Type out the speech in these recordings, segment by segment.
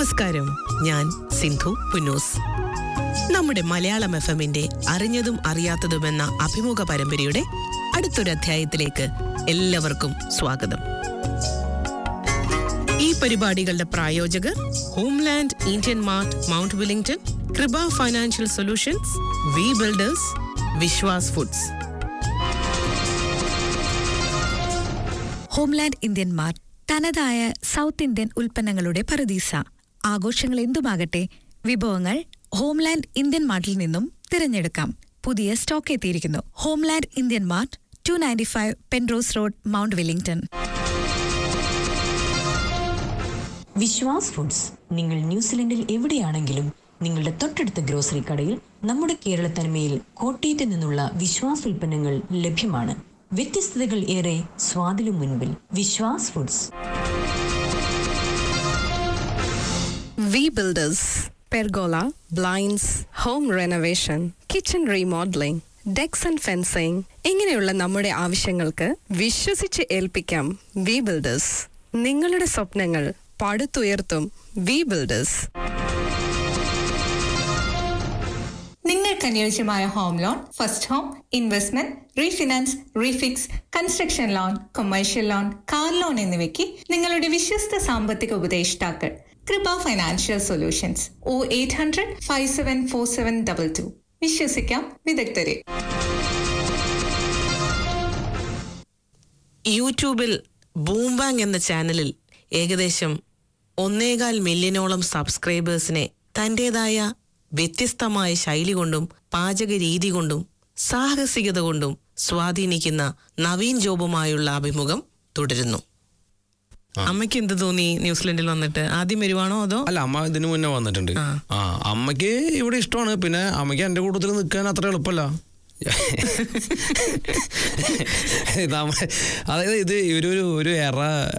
നമസ്കാരം ഞാൻ സിന്ധു പുന്നൂസ് നമ്മുടെ മലയാളം എഫ് എമ്മിന്റെ അറിഞ്ഞതും അറിയാത്തതുമെന്ന അഭിമുഖ പരമ്പരയുടെ അടുത്തൊരു അധ്യായത്തിലേക്ക് എല്ലാവർക്കും സ്വാഗതം ഈ പരിപാടികളുടെ പ്രായോജകർ Homeland Indian Mart Mount Wellington Kripa financial solutions V builders Vishwas foods Homeland Indian Mart തനതായ സൗത്ത് ഇന്ത്യൻ ഉൽപ്പന്നങ്ങളുടെ പറുദീസ ആഘോഷങ്ങൾ എന്തുമാകട്ടെ വിഭവങ്ങൾ ഹോംലാൻഡ് ഇന്ത്യൻ മാർട്ടിൽ നിന്നും തിരഞ്ഞെടുക്കാം പുതിയ സ്റ്റോക്ക് എത്തിയിരിക്കുന്നു Homeland Indian Mart two ninety five Penrose Road Mount Wellington Vishwas foods നിങ്ങൾ ന്യൂസിലൻഡിൽ എവിടെയാണെങ്കിലും നിങ്ങളുടെ തൊട്ടടുത്ത ഗ്രോസറി കടയിൽ നമ്മുടെ കേരള തനിമയിൽ കോട്ടയത്ത് നിന്നുള്ള വിശ്വാസ് ഉൽപ്പന്നങ്ങൾ ലഭ്യമാണ് വ്യത്യസ്തതകൾ ഏറെ സ്വാദിലും മുൻപിൽ Vishwas foods V builders pergola blinds home renovation kitchen remodelling decks and fencing ഇങ്ങനെയുള്ള നമ്മുടെ ആവശ്യങ്ങൾക്ക് വിശ്വസിച്ച് ഏൽപ്പിക്കാം വി ബിൽഡേഴ്സ് നിങ്ങളുടെ സ്വപ്നങ്ങൾ പടുത്തുയർത്തും വി ബിൽഡേഴ്സ് നിങ്ങൾക്ക് അനുയോജ്യമായ home loan first home investment refinance refix construction loan commercial loan car loan എന്നിവയ്ക്ക് നിങ്ങളുടെ വിശ്വസ്ത സാമ്പത്തിക ഉപദേഷ്ടാക്കൾ Kripa financial solutions O eight hundred five seven four seven double two വിശ്വസിക്കാം വിദഗ്ധരെ യൂട്യൂബിൽ ബൂംബാങ് എന്ന ചാനലിൽ ഏകദേശം ഒന്നേകാൽ മില്യനോളം സബ്സ്ക്രൈബേഴ്സിനെ തന്റേതായ വ്യത്യസ്തമായ ശൈലി കൊണ്ടും പാചക രീതി കൊണ്ടും സാഹസികത കൊണ്ടും സ്വാധീനിക്കുന്ന നവീൻ ജോബുമായുള്ള അഭിമുഖം തുടരുന്നു അമ്മയ്ക്ക് എന്ത് തോന്നി ന്യൂസിലൻഡിൽ വന്നിട്ട് ആദ്യം വരുവാണോ അതോ അല്ല അമ്മ ഇതിനു മുന്നേ വന്നിട്ടുണ്ട് ആ. ആ അമ്മയ്ക്ക് ഇവിടെ ഇഷ്ടമാണ് പിന്നെ അമ്മയ്ക്ക് എന്റെ കൂട്ടത്തിൽ നിൽക്കാൻ അത്ര എളുപ്പമല്ല ഇത് അമ്മ- അതായത് ഇത് ഒരു ഒരു ഒരു എറ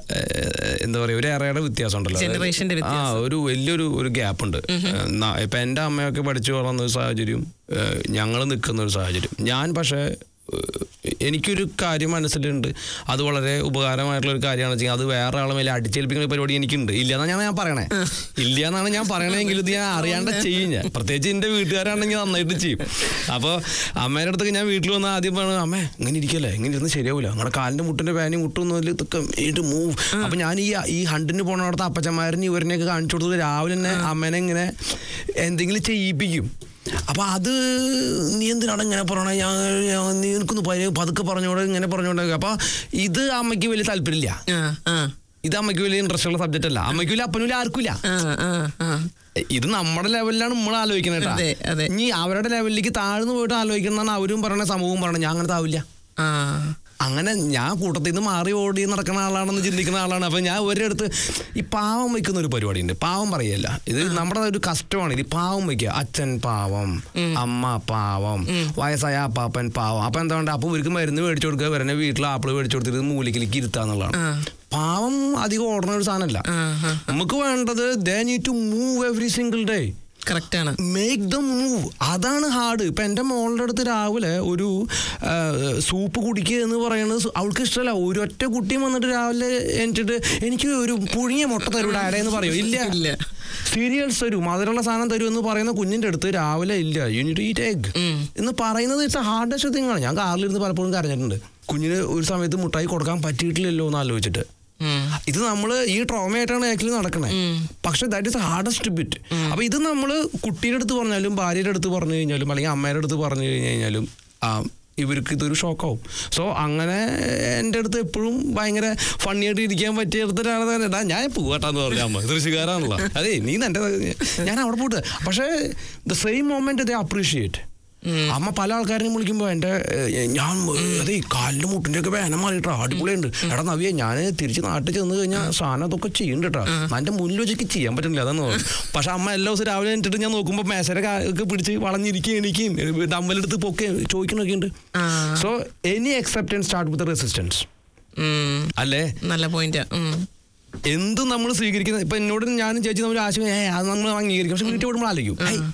ഏഹ്, എന്താ പറയാ ഒരു എറയുടെ വ്യത്യാസം ഉണ്ടല്ലോ അതായത് Generationന്റെ ആ വ്യത്യാസം. ഒരു വലിയൊരു ഒരു ഗ്യാപ്പ് ഉണ്ട് ന- ഇപ്പൊ എന്റെ അമ്മയൊക്കെ പഠിച്ചു വളർന്ന ഒരു സാഹചര്യം ഞങ്ങൾ നിൽക്കുന്ന ഒരു സാഹചര്യം ഞാൻ പക്ഷേ ഏഹ്, എനിക്കൊരു കാര്യം മനസ്സിലുണ്ട് അത് വളരെ ഉപകാരമായിട്ടുള്ള ഒരു കാര്യമാണ് വെച്ചാൽ അത് വേറെ ആളെ മേലെ അടിച്ചേൽപ്പിക്കുന്ന ഒരു പരിപാടി എനിക്കുണ്ട് ഇല്ല എന്നാണ് ഞാൻ പറയണേ ഇല്ല എന്നാണ് ഞാൻ പറയണമെങ്കിൽ ഇത് ഞാൻ അറിയാണ്ട് ചെയ്യും ഞാൻ പ്രത്യേകിച്ച് എൻ്റെ വീട്ടുകാരാണെങ്കിൽ നന്നായിട്ട് ചെയ്യും അപ്പോൾ അമ്മേൻ്റെ അടുത്തൊക്കെ ഞാൻ വീട്ടിൽ വന്നാൽ ആദ്യം പറഞ്ഞു അമ്മേ ഇങ്ങനെ ഇരിക്കല്ലേ ഇങ്ങനെ ഇരുന്ന് ശരിയാവില്ല നമ്മുടെ കാലിൻ്റെ മുട്ടിൻ്റെ പേനയും മുട്ടൊന്നും ഇതൊക്കെ ഇട്ട് മൂവ് അപ്പം ഞാൻ ഈ ഈ ഹണ്ടിന് പോണവിടുത്തെ അപ്പച്ചന്മാരനെ ഇവരിനെയൊക്കെ കാണിച്ചു കൊടുത്തത് രാവിലെ തന്നെ അമ്മേനെ ഇങ്ങനെ എന്തെങ്കിലും ചെയ്യിപ്പിക്കും അപ്പൊ അത് നീ എന്തിനാണ് ഇങ്ങനെ പറയണേ ഞാൻ ഞാൻ- നീ എനിക്കൊന്ന് പയ- പതുക്കെ പറഞ്ഞോടെ ഇങ്ങനെ പറഞ്ഞോടെ അപ്പൊ ഇത് അമ്മയ്ക്ക് വലിയ താല്പര്യമില്ല ആ ആ ഇത് അമ്മയ്ക്ക് വലിയ ഇൻട്രസ്റ്റ് ഉള്ള സബ്ജക്റ്റ് അല്ല അമ്മയ്ക്കും ഇല്ല അപ്പനും ഇല്ല ആർക്കും ഇല്ല ആ ആ ആ ഇത് നമ്മുടെ ലെവലിലാണ് നമ്മൾ ആലോചിക്കുന്നത് കേട്ടാ. അതെ, അതെ. ഇനി അവരുടെ ലെവലിലേക്ക് താഴ്ന്നു പോയിട്ട് ആലോചിക്കുന്നതാണ് അവരും പറയണ സമൂഹവും പറയണത് ഞാൻ അങ്ങനെ താവില്ല ആ അങ്ങനെ ഞാൻ കൂട്ടത്തിൽ നിന്ന് മാറി ഓടി നടക്കുന്ന ആളാണെന്ന് ചിന്തിക്കുന്ന ആളാണ് അപ്പൊ ഞാൻ ഒരേ അടുത്ത് ഈ പാവം വയ്ക്കുന്ന ഒരു പരിപാടിയുണ്ട് പാവം പറയല്ല ഇത് നമ്മുടെ ഒരു കഷ്ടമാണ് ഇത് പാവം വയ്ക്കുക അച്ഛൻ പാവം അമ്മ പാവം വയസ്സായ അപ്പാപ്പൻ പാവം അപ്പൊ എന്താ വേണ്ട അപ്പൊ ഇവർക്ക് മരുന്ന് മേടിച്ചു കൊടുക്കുക വരണ വീട്ടിൽ ആപ്പിൾ മേടിച്ചു കൊടുത്തിട്ട് മൂലിക്കിലേക്ക് ഇരുത്താന്നുള്ളതാണ് പാവം അധികം ഓടുന്ന ഒരു സാധനമല്ല നമുക്ക് വേണ്ടത് they need to move every single day കറക്റ്റാണ് മേക്ക് ദ മൂവ് അതാണ് ഹാർഡ് ഇപ്പം എൻ്റെ മോളുടെ അടുത്ത് രാവിലെ ഒരു ആ, സൂപ്പ് കുടിക്കുക എന്ന് പറയുന്നത് സു- അവൾക്ക് ഇഷ്ടമല്ല ഒരൊറ്റ കുട്ടിയും വന്നിട്ട് രാവിലെ എനിച്ചിട്ട് എനിക്ക് ഒരു പുഴുങ്ങിയ മുട്ട തരൂ ഡാഡേ എന്ന് പറയും ഇല്ല ഇല്ല. സീരിയൽസ് തരൂ മധുരമുള്ള സാധനം തരൂ എന്ന് പറയുന്ന കുഞ്ഞിൻ്റെ അടുത്ത് രാവിലെ ഇല്ല യൂണിറ്റ് ഈറ്റ് എഗ് എന്ന് പറയുന്നത് ഇറ്റ്സ് ഹാർഡസ്റ്റ് തിങ് ആണ് ഞാൻ കാറിലിരുന്ന് പലപ്പോഴും കരഞ്ഞിട്ടുണ്ട് കുഞ്ഞിന് ഒരു സമയത്ത് മുട്ടായി കൊടുക്കാൻ പറ്റിയിട്ടില്ലല്ലോ എന്ന് ആലോചിച്ചിട്ട് ഇത് നമ്മൾ ഈ ട്രോമയായിട്ടാണ് ആക്ച്വലി നടക്കുന്നത് പക്ഷെ ദാറ്റ് ഇസ് ഹാർഡസ്റ്റ് ബിറ്റ് അപ്പൊ ഇത് നമ്മൾ കുട്ടിയുടെ അടുത്ത് പറഞ്ഞാലും ഭാര്യയുടെ അടുത്ത് പറഞ്ഞു കഴിഞ്ഞാലും അല്ലെങ്കിൽ അമ്മയുടെ അടുത്ത് പറഞ്ഞു കഴിഞ്ഞു കഴിഞ്ഞാലും ആ, ഇവർക്ക് ഇതൊരു ഷോക്കാവും സോ അങ്ങനെ എൻ്റെ അടുത്ത് എപ്പോഴും ഭയങ്കര ഫണ്ണിയായിട്ട് ഇരിക്കാൻ പറ്റിയ അടുത്തൊരാളെ എടാ ഞാൻ പോകട്ടാന്ന് പറഞ്ഞു അമ്മ തൃശ്ശുകാരാണല്ലോ അതെ നീ എൻ്റെ ഞാൻ അവിടെ പോയിട്ട് പക്ഷേ the same moment they appreciate അമ്മ പല ആൾക്കാരെയും വിളിക്കുമ്പോൾ എൻ്റെ ഏഹ്, ഞാൻ അതെ കാലിൻ്റെ മുട്ടിൻ്റെ ഒക്കെ വേന മാറിയിട്ടാ അടിപൊളിയുണ്ട് എടാ നവിയെ ഞാൻ തിരിച്ച് നാട്ടിൽ ചെന്ന് കഴിഞ്ഞാൽ സാധനം അതൊക്കെ ചെയ്യുന്നുണ്ട് കേട്ടോ എൻ്റെ മുന്നിൽ വെച്ചൊക്കെ ചെയ്യാൻ പറ്റുന്നില്ല അതാണ് പക്ഷെ അമ്മ എല്ലാ ദിവസവും രാവിലെ എന്നിട്ട് ഞാൻ നോക്കുമ്പോൾ മേശയുടെ കാ- ഒക്കെ പിടിച്ച് വളഞ്ഞിരിക്കുകയും എനിക്കും ഡമ്പലെടുത്ത് പൊക്കെ ചോദിക്കണൊക്കെ ഉണ്ട് so any acceptance start with resistance ഉം. അല്ലേ നല്ല പോയിന്റ് എന്ത് നമ്മൾ സ്വീകരിക്കുന്നത് ഇപ്പൊ എന്നോട് ഞാനും ചേച്ചി നമ്മൾ ആശയം ഏ അത് നമ്മൾ അംഗീകരിക്കും പക്ഷെ വീട്ടിൽ വിടുമ്പോൾ ആലോചിക്കും "ഹേയ്,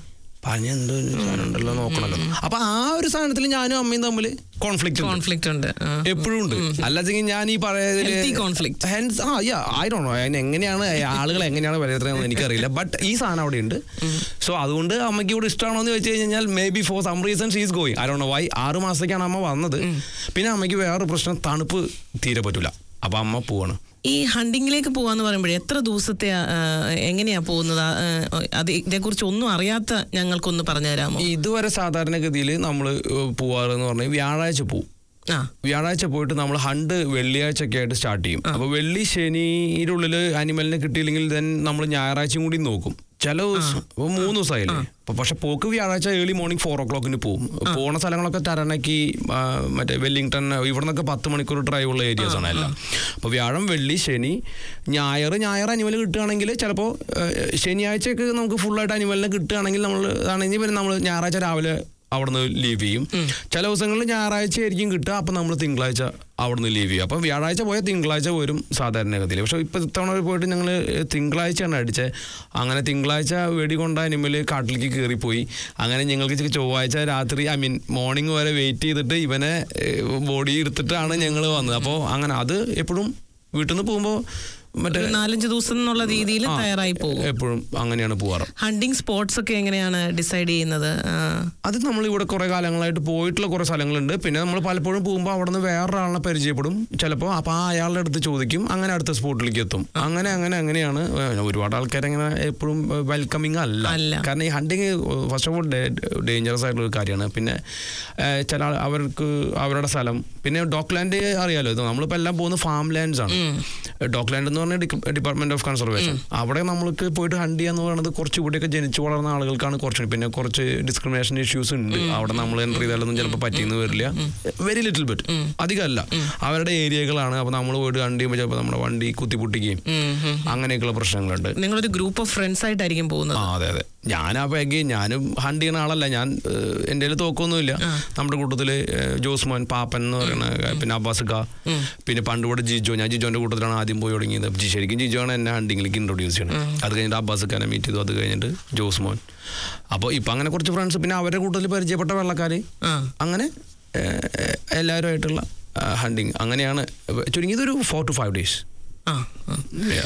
പറഞ്ഞ എന്തോ ഒരു സാധനം ഉണ്ടല്ലോ നോക്കണല്ലോ അപ്പൊ ആ ഒരു സാധനത്തിൽ ഞാനും അമ്മയും തമ്മിൽ കോൺഫ്ലിക്റ്റ് കോൺഫ്ലിക്റ്റ് ഉണ്ട് ആ. എപ്പോഴും ഉണ്ട് അല്ലാതെങ്കിൽ ഞാൻ ഈ Healthy conflict. പറയുന്നത് ആ യാ ഐ ഡോ നോ അതിന് എങ്ങനെയാണ് ആളുകൾ എങ്ങനെയാണ് വിലയിരുത്തുന്നത് എനിക്കറിയില്ല ബട്ട് ഈ സാധനം അവിടെ ഉണ്ട് സോ അതുകൊണ്ട് അമ്മയ്ക്ക് ഇവിടെ ഇഷ്ടമാണോ എന്ന് വെച്ച് കഴിഞ്ഞാൽ maybe for some reason she's going I do know why ആറ് മാസത്തേക്കാണ് അമ്മ വന്നത് പിന്നെ അമ്മയ്ക്ക് വേറൊരു പ്രശ്നം തണുപ്പ് തീരെ പറ്റൂല അപ്പൊ അമ്മ പോവാണ് ഈ ഹണ്ടിങ്ങിലേക്ക് പോവാന്ന് പറയുമ്പോഴേ എത്ര ദിവസത്തെ ആ, എങ്ങനെയാ പോകുന്നത് ആ, അത് ഇതേക്കുറിച്ച് ഒന്നും അറിയാത്ത ഞങ്ങൾക്കൊന്ന് പറഞ്ഞു തരാമോ ഇതുവരെ സാധാരണഗതിയിൽ നമ്മൾ പോവാറെന്ന് പറഞ്ഞാൽ വ്യാഴാഴ്ച പോവും ആ വ്യാഴാഴ്ച പോയിട്ട് നമ്മൾ ഹണ്ട് വെള്ളിയാഴ്ച ഒക്കെ ആയിട്ട് സ്റ്റാർട്ട് ചെയ്യും അപ്പൊ വെള്ളി ശനിയുടെ ഉള്ളിൽ അനിമലിനെ കിട്ടിയില്ലെങ്കിൽ ദെൻ നമ്മൾ ഞായറാഴ്ചയും കൂടി നോക്കും ചില ദിവസം ഇപ്പൊ മൂന്ന് ദിവസമായില്ലേ അപ്പൊ പക്ഷെ പോക്ക് വ്യാഴാഴ്ച ഏർലി മോർണിംഗ് ഫോർ ഓ ക്ലോക്കിന് പോകും പോണ സ്ഥലങ്ങളൊക്കെ തരണക്കി ആ, മറ്റേ വെല്ലിംഗ്ടൺ ഇവിടെ നിന്നൊക്കെ പത്ത് മണിക്കൂർ ഡ്രൈവ് ഉള്ള ഏരിയാസ് ആണ് എല്ലാം അപ്പൊ വ്യാഴം വെള്ളി ശനി ഞായർ ഞായർ അനിമൽ കിട്ടുകയാണെങ്കിൽ ചിലപ്പോൾ ശനിയാഴ്ചയൊക്കെ നമുക്ക് ഫുള്ളായിട്ട് അനിമലിനെ കിട്ടുകയാണെങ്കിൽ നമ്മൾ ആണെങ്കിൽ പിന്നെ നമ്മൾ ഞായറാഴ്ച രാവിലെ അവിടുന്ന് ലീവ് ചെയ്യും ചില ദിവസങ്ങളിൽ ഞായറാഴ്ച ആയിരിക്കും കിട്ടുക അപ്പം നമ്മൾ തിങ്കളാഴ്ച അവിടുന്ന് ലീവ് ചെയ്യും അപ്പം വ്യാഴാഴ്ച പോയാൽ തിങ്കളാഴ്ച വരും സാധാരണഗതിയിൽ പക്ഷേ ഇപ്പം ഇത്തവണ പോയിട്ട് ഞങ്ങൾ തിങ്കളാഴ്ചയാണ് അടിച്ചത് അങ്ങനെ തിങ്കളാഴ്ച വെടികൊണ്ട അനിമൽ കാട്ടിലേക്ക് കയറിപ്പോയി അങ്ങനെ ഞങ്ങൾക്ക് ചൊവ്വാഴ്ച രാത്രി ഐ മീൻ മോർണിംഗ് വരെ വെയിറ്റ് ചെയ്തിട്ട് ഇവനെ ബോഡി എടുത്തിട്ടാണ് ഞങ്ങൾ വന്നത് അപ്പോൾ അങ്ങനെ അത് എപ്പോഴും വീട്ടിൽ നിന്ന് പോകുമ്പോൾ മറ്റേ ഒരു നാലഞ്ച് ദിവസം എന്നുള്ള രീതിയിൽ ആ, തയ്യാറായി പോകും എപ്പോഴും അങ്ങനെയാണ് പോവാറ് ഹണ്ടിങ് സ്പോട്സ് ഒക്കെ എങ്ങനെയാണ് ഡിസൈഡ് ചെയ്യുന്നത് ആ, അത് നമ്മൾ ഇവിടെ കുറെ കാലങ്ങളായിട്ട് പോയിട്ടുള്ള കുറെ സ്ഥലങ്ങളുണ്ട് പിന്നെ നമ്മൾ പലപ്പോഴും പോകുമ്പോൾ അവിടെ നിന്ന് വേറൊരാളിനെ പരിചയപ്പെടും ചിലപ്പോൾ അപ്പോൾ ആ അയാളുടെ അടുത്ത് ചോദിക്കും അങ്ങനെ അടുത്ത സ്പോട്ടിലേക്ക് എത്തും അങ്ങനെ അങ്ങനെ അങ്ങനെയാണ് ഏഹ്, ഒരുപാട് ആൾക്കാർ അങ്ങനെ എപ്പോഴും വെൽക്കമിങ് അല്ല അല്ല. കാരണം ഈ hunting first of all dangerous ആയിട്ടുള്ള ഒരു കാര്യമാണ് പിന്നെ ഏഹ്, ചില ആൾ- അവർക്ക് അവരുടെ സ്ഥലം പിന്നെ ഡോക്ലാൻഡ് അറിയാലോ ഇത് നമ്മളിപ്പോൾ എല്ലാം പോകുന്നത് ഫാം ലാൻഡ്സ് ആണ് ഡോക്ലാൻഡ് എന്ന് പറഞ്ഞാൽ ഡിപ്പാർട്ട്മെന്റ് ഓഫ് കൺസർവേഷൻ അവിടെ നമ്മൾക്ക് പോയിട്ട് ഹണ്ട് ചെയ്യാന്ന് പറയുന്നത് കുറച്ച് ഇവിടെയൊക്കെ ജനിച്ചു വളർന്ന ആളുകൾക്കാണ് കുറച്ച് പിന്നെ കുറച്ച് ഡിസ്ക്രിമിനേഷൻ ഇഷ്യൂസ് ഉണ്ട് അവിടെ നമ്മൾ എൻ്റർ ചെയ്താലൊന്നും ചിലപ്പോൾ പറ്റിയെന്ന് വരില്ല വെരി ലിറ്റിൽ ബിറ്റ് അധികമല്ല അവരുടെ ഏരിയകളാണ് അപ്പോൾ നമ്മൾ പോയിട്ട് ഹണ്ട് ചെയ്യുമ്പോൾ ചിലപ്പോൾ നമ്മുടെ വണ്ടി കുത്തിപ്പൊട്ടിക്കുകയും ഉം, ഉം. അങ്ങനെയൊക്കെയുള്ള പ്രശ്നങ്ങളുണ്ട് നിങ്ങളൊരു ഗ്രൂപ്പ് ഓഫ് ഫ്രണ്ട്സ് ആയിട്ടായിരിക്കും പോകുന്നത് ആ അതെ അതെ ഞാനപ്പോൾ എങ്കിൽ ഞാനും ഹണ്ട് ചെയ്യുന്ന ആളല്ല ഞാൻ ഏഹ്, എൻ്റെ കയ്യിൽ തോക്കൊന്നുമില്ല നമ്മുടെ കൂട്ടത്തിൽ ജോസ്മോൻ പാപ്പൻ എന്ന് പറയുന്ന പിന്നെ അബ്ബാസ് ഖാ പിന്നെ പണ്ട് ഇവിടെ ജിജോ ഞാൻ ജിജോന്റെ കൂട്ടത്തിലാണ് ആദ്യം പോയി തുടങ്ങിയത് ജി- ശരിക്കും ജിജോ ആണ് എന്നെ ഹണ്ടിങ്ങിലേക്ക് ഇൻട്രൊഡ്യൂസ് ചെയ്യണത് അത് കഴിഞ്ഞിട്ട് അബ്ബാസ് ഖാനെ മീറ്റ് ചെയ്തു അത് കഴിഞ്ഞിട്ട് ജോസ്മോൻ അപ്പോൾ ഇപ്പം അങ്ങനെ കുറച്ച് ഫ്രണ്ട്സ് പിന്നെ അവരുടെ കൂട്ടത്തിൽ പരിചയപ്പെട്ട വെള്ളക്കാർ ആ അങ്ങനെ ഏഹ്, എല്ലാവരുമായിട്ടുള്ള ഹണ്ടിങ് അങ്ങനെയാണ് ചുരുങ്ങിയത് ഒരു ഫോർ ടു ഫൈവ് ഡേയ്സ് ആ ആ.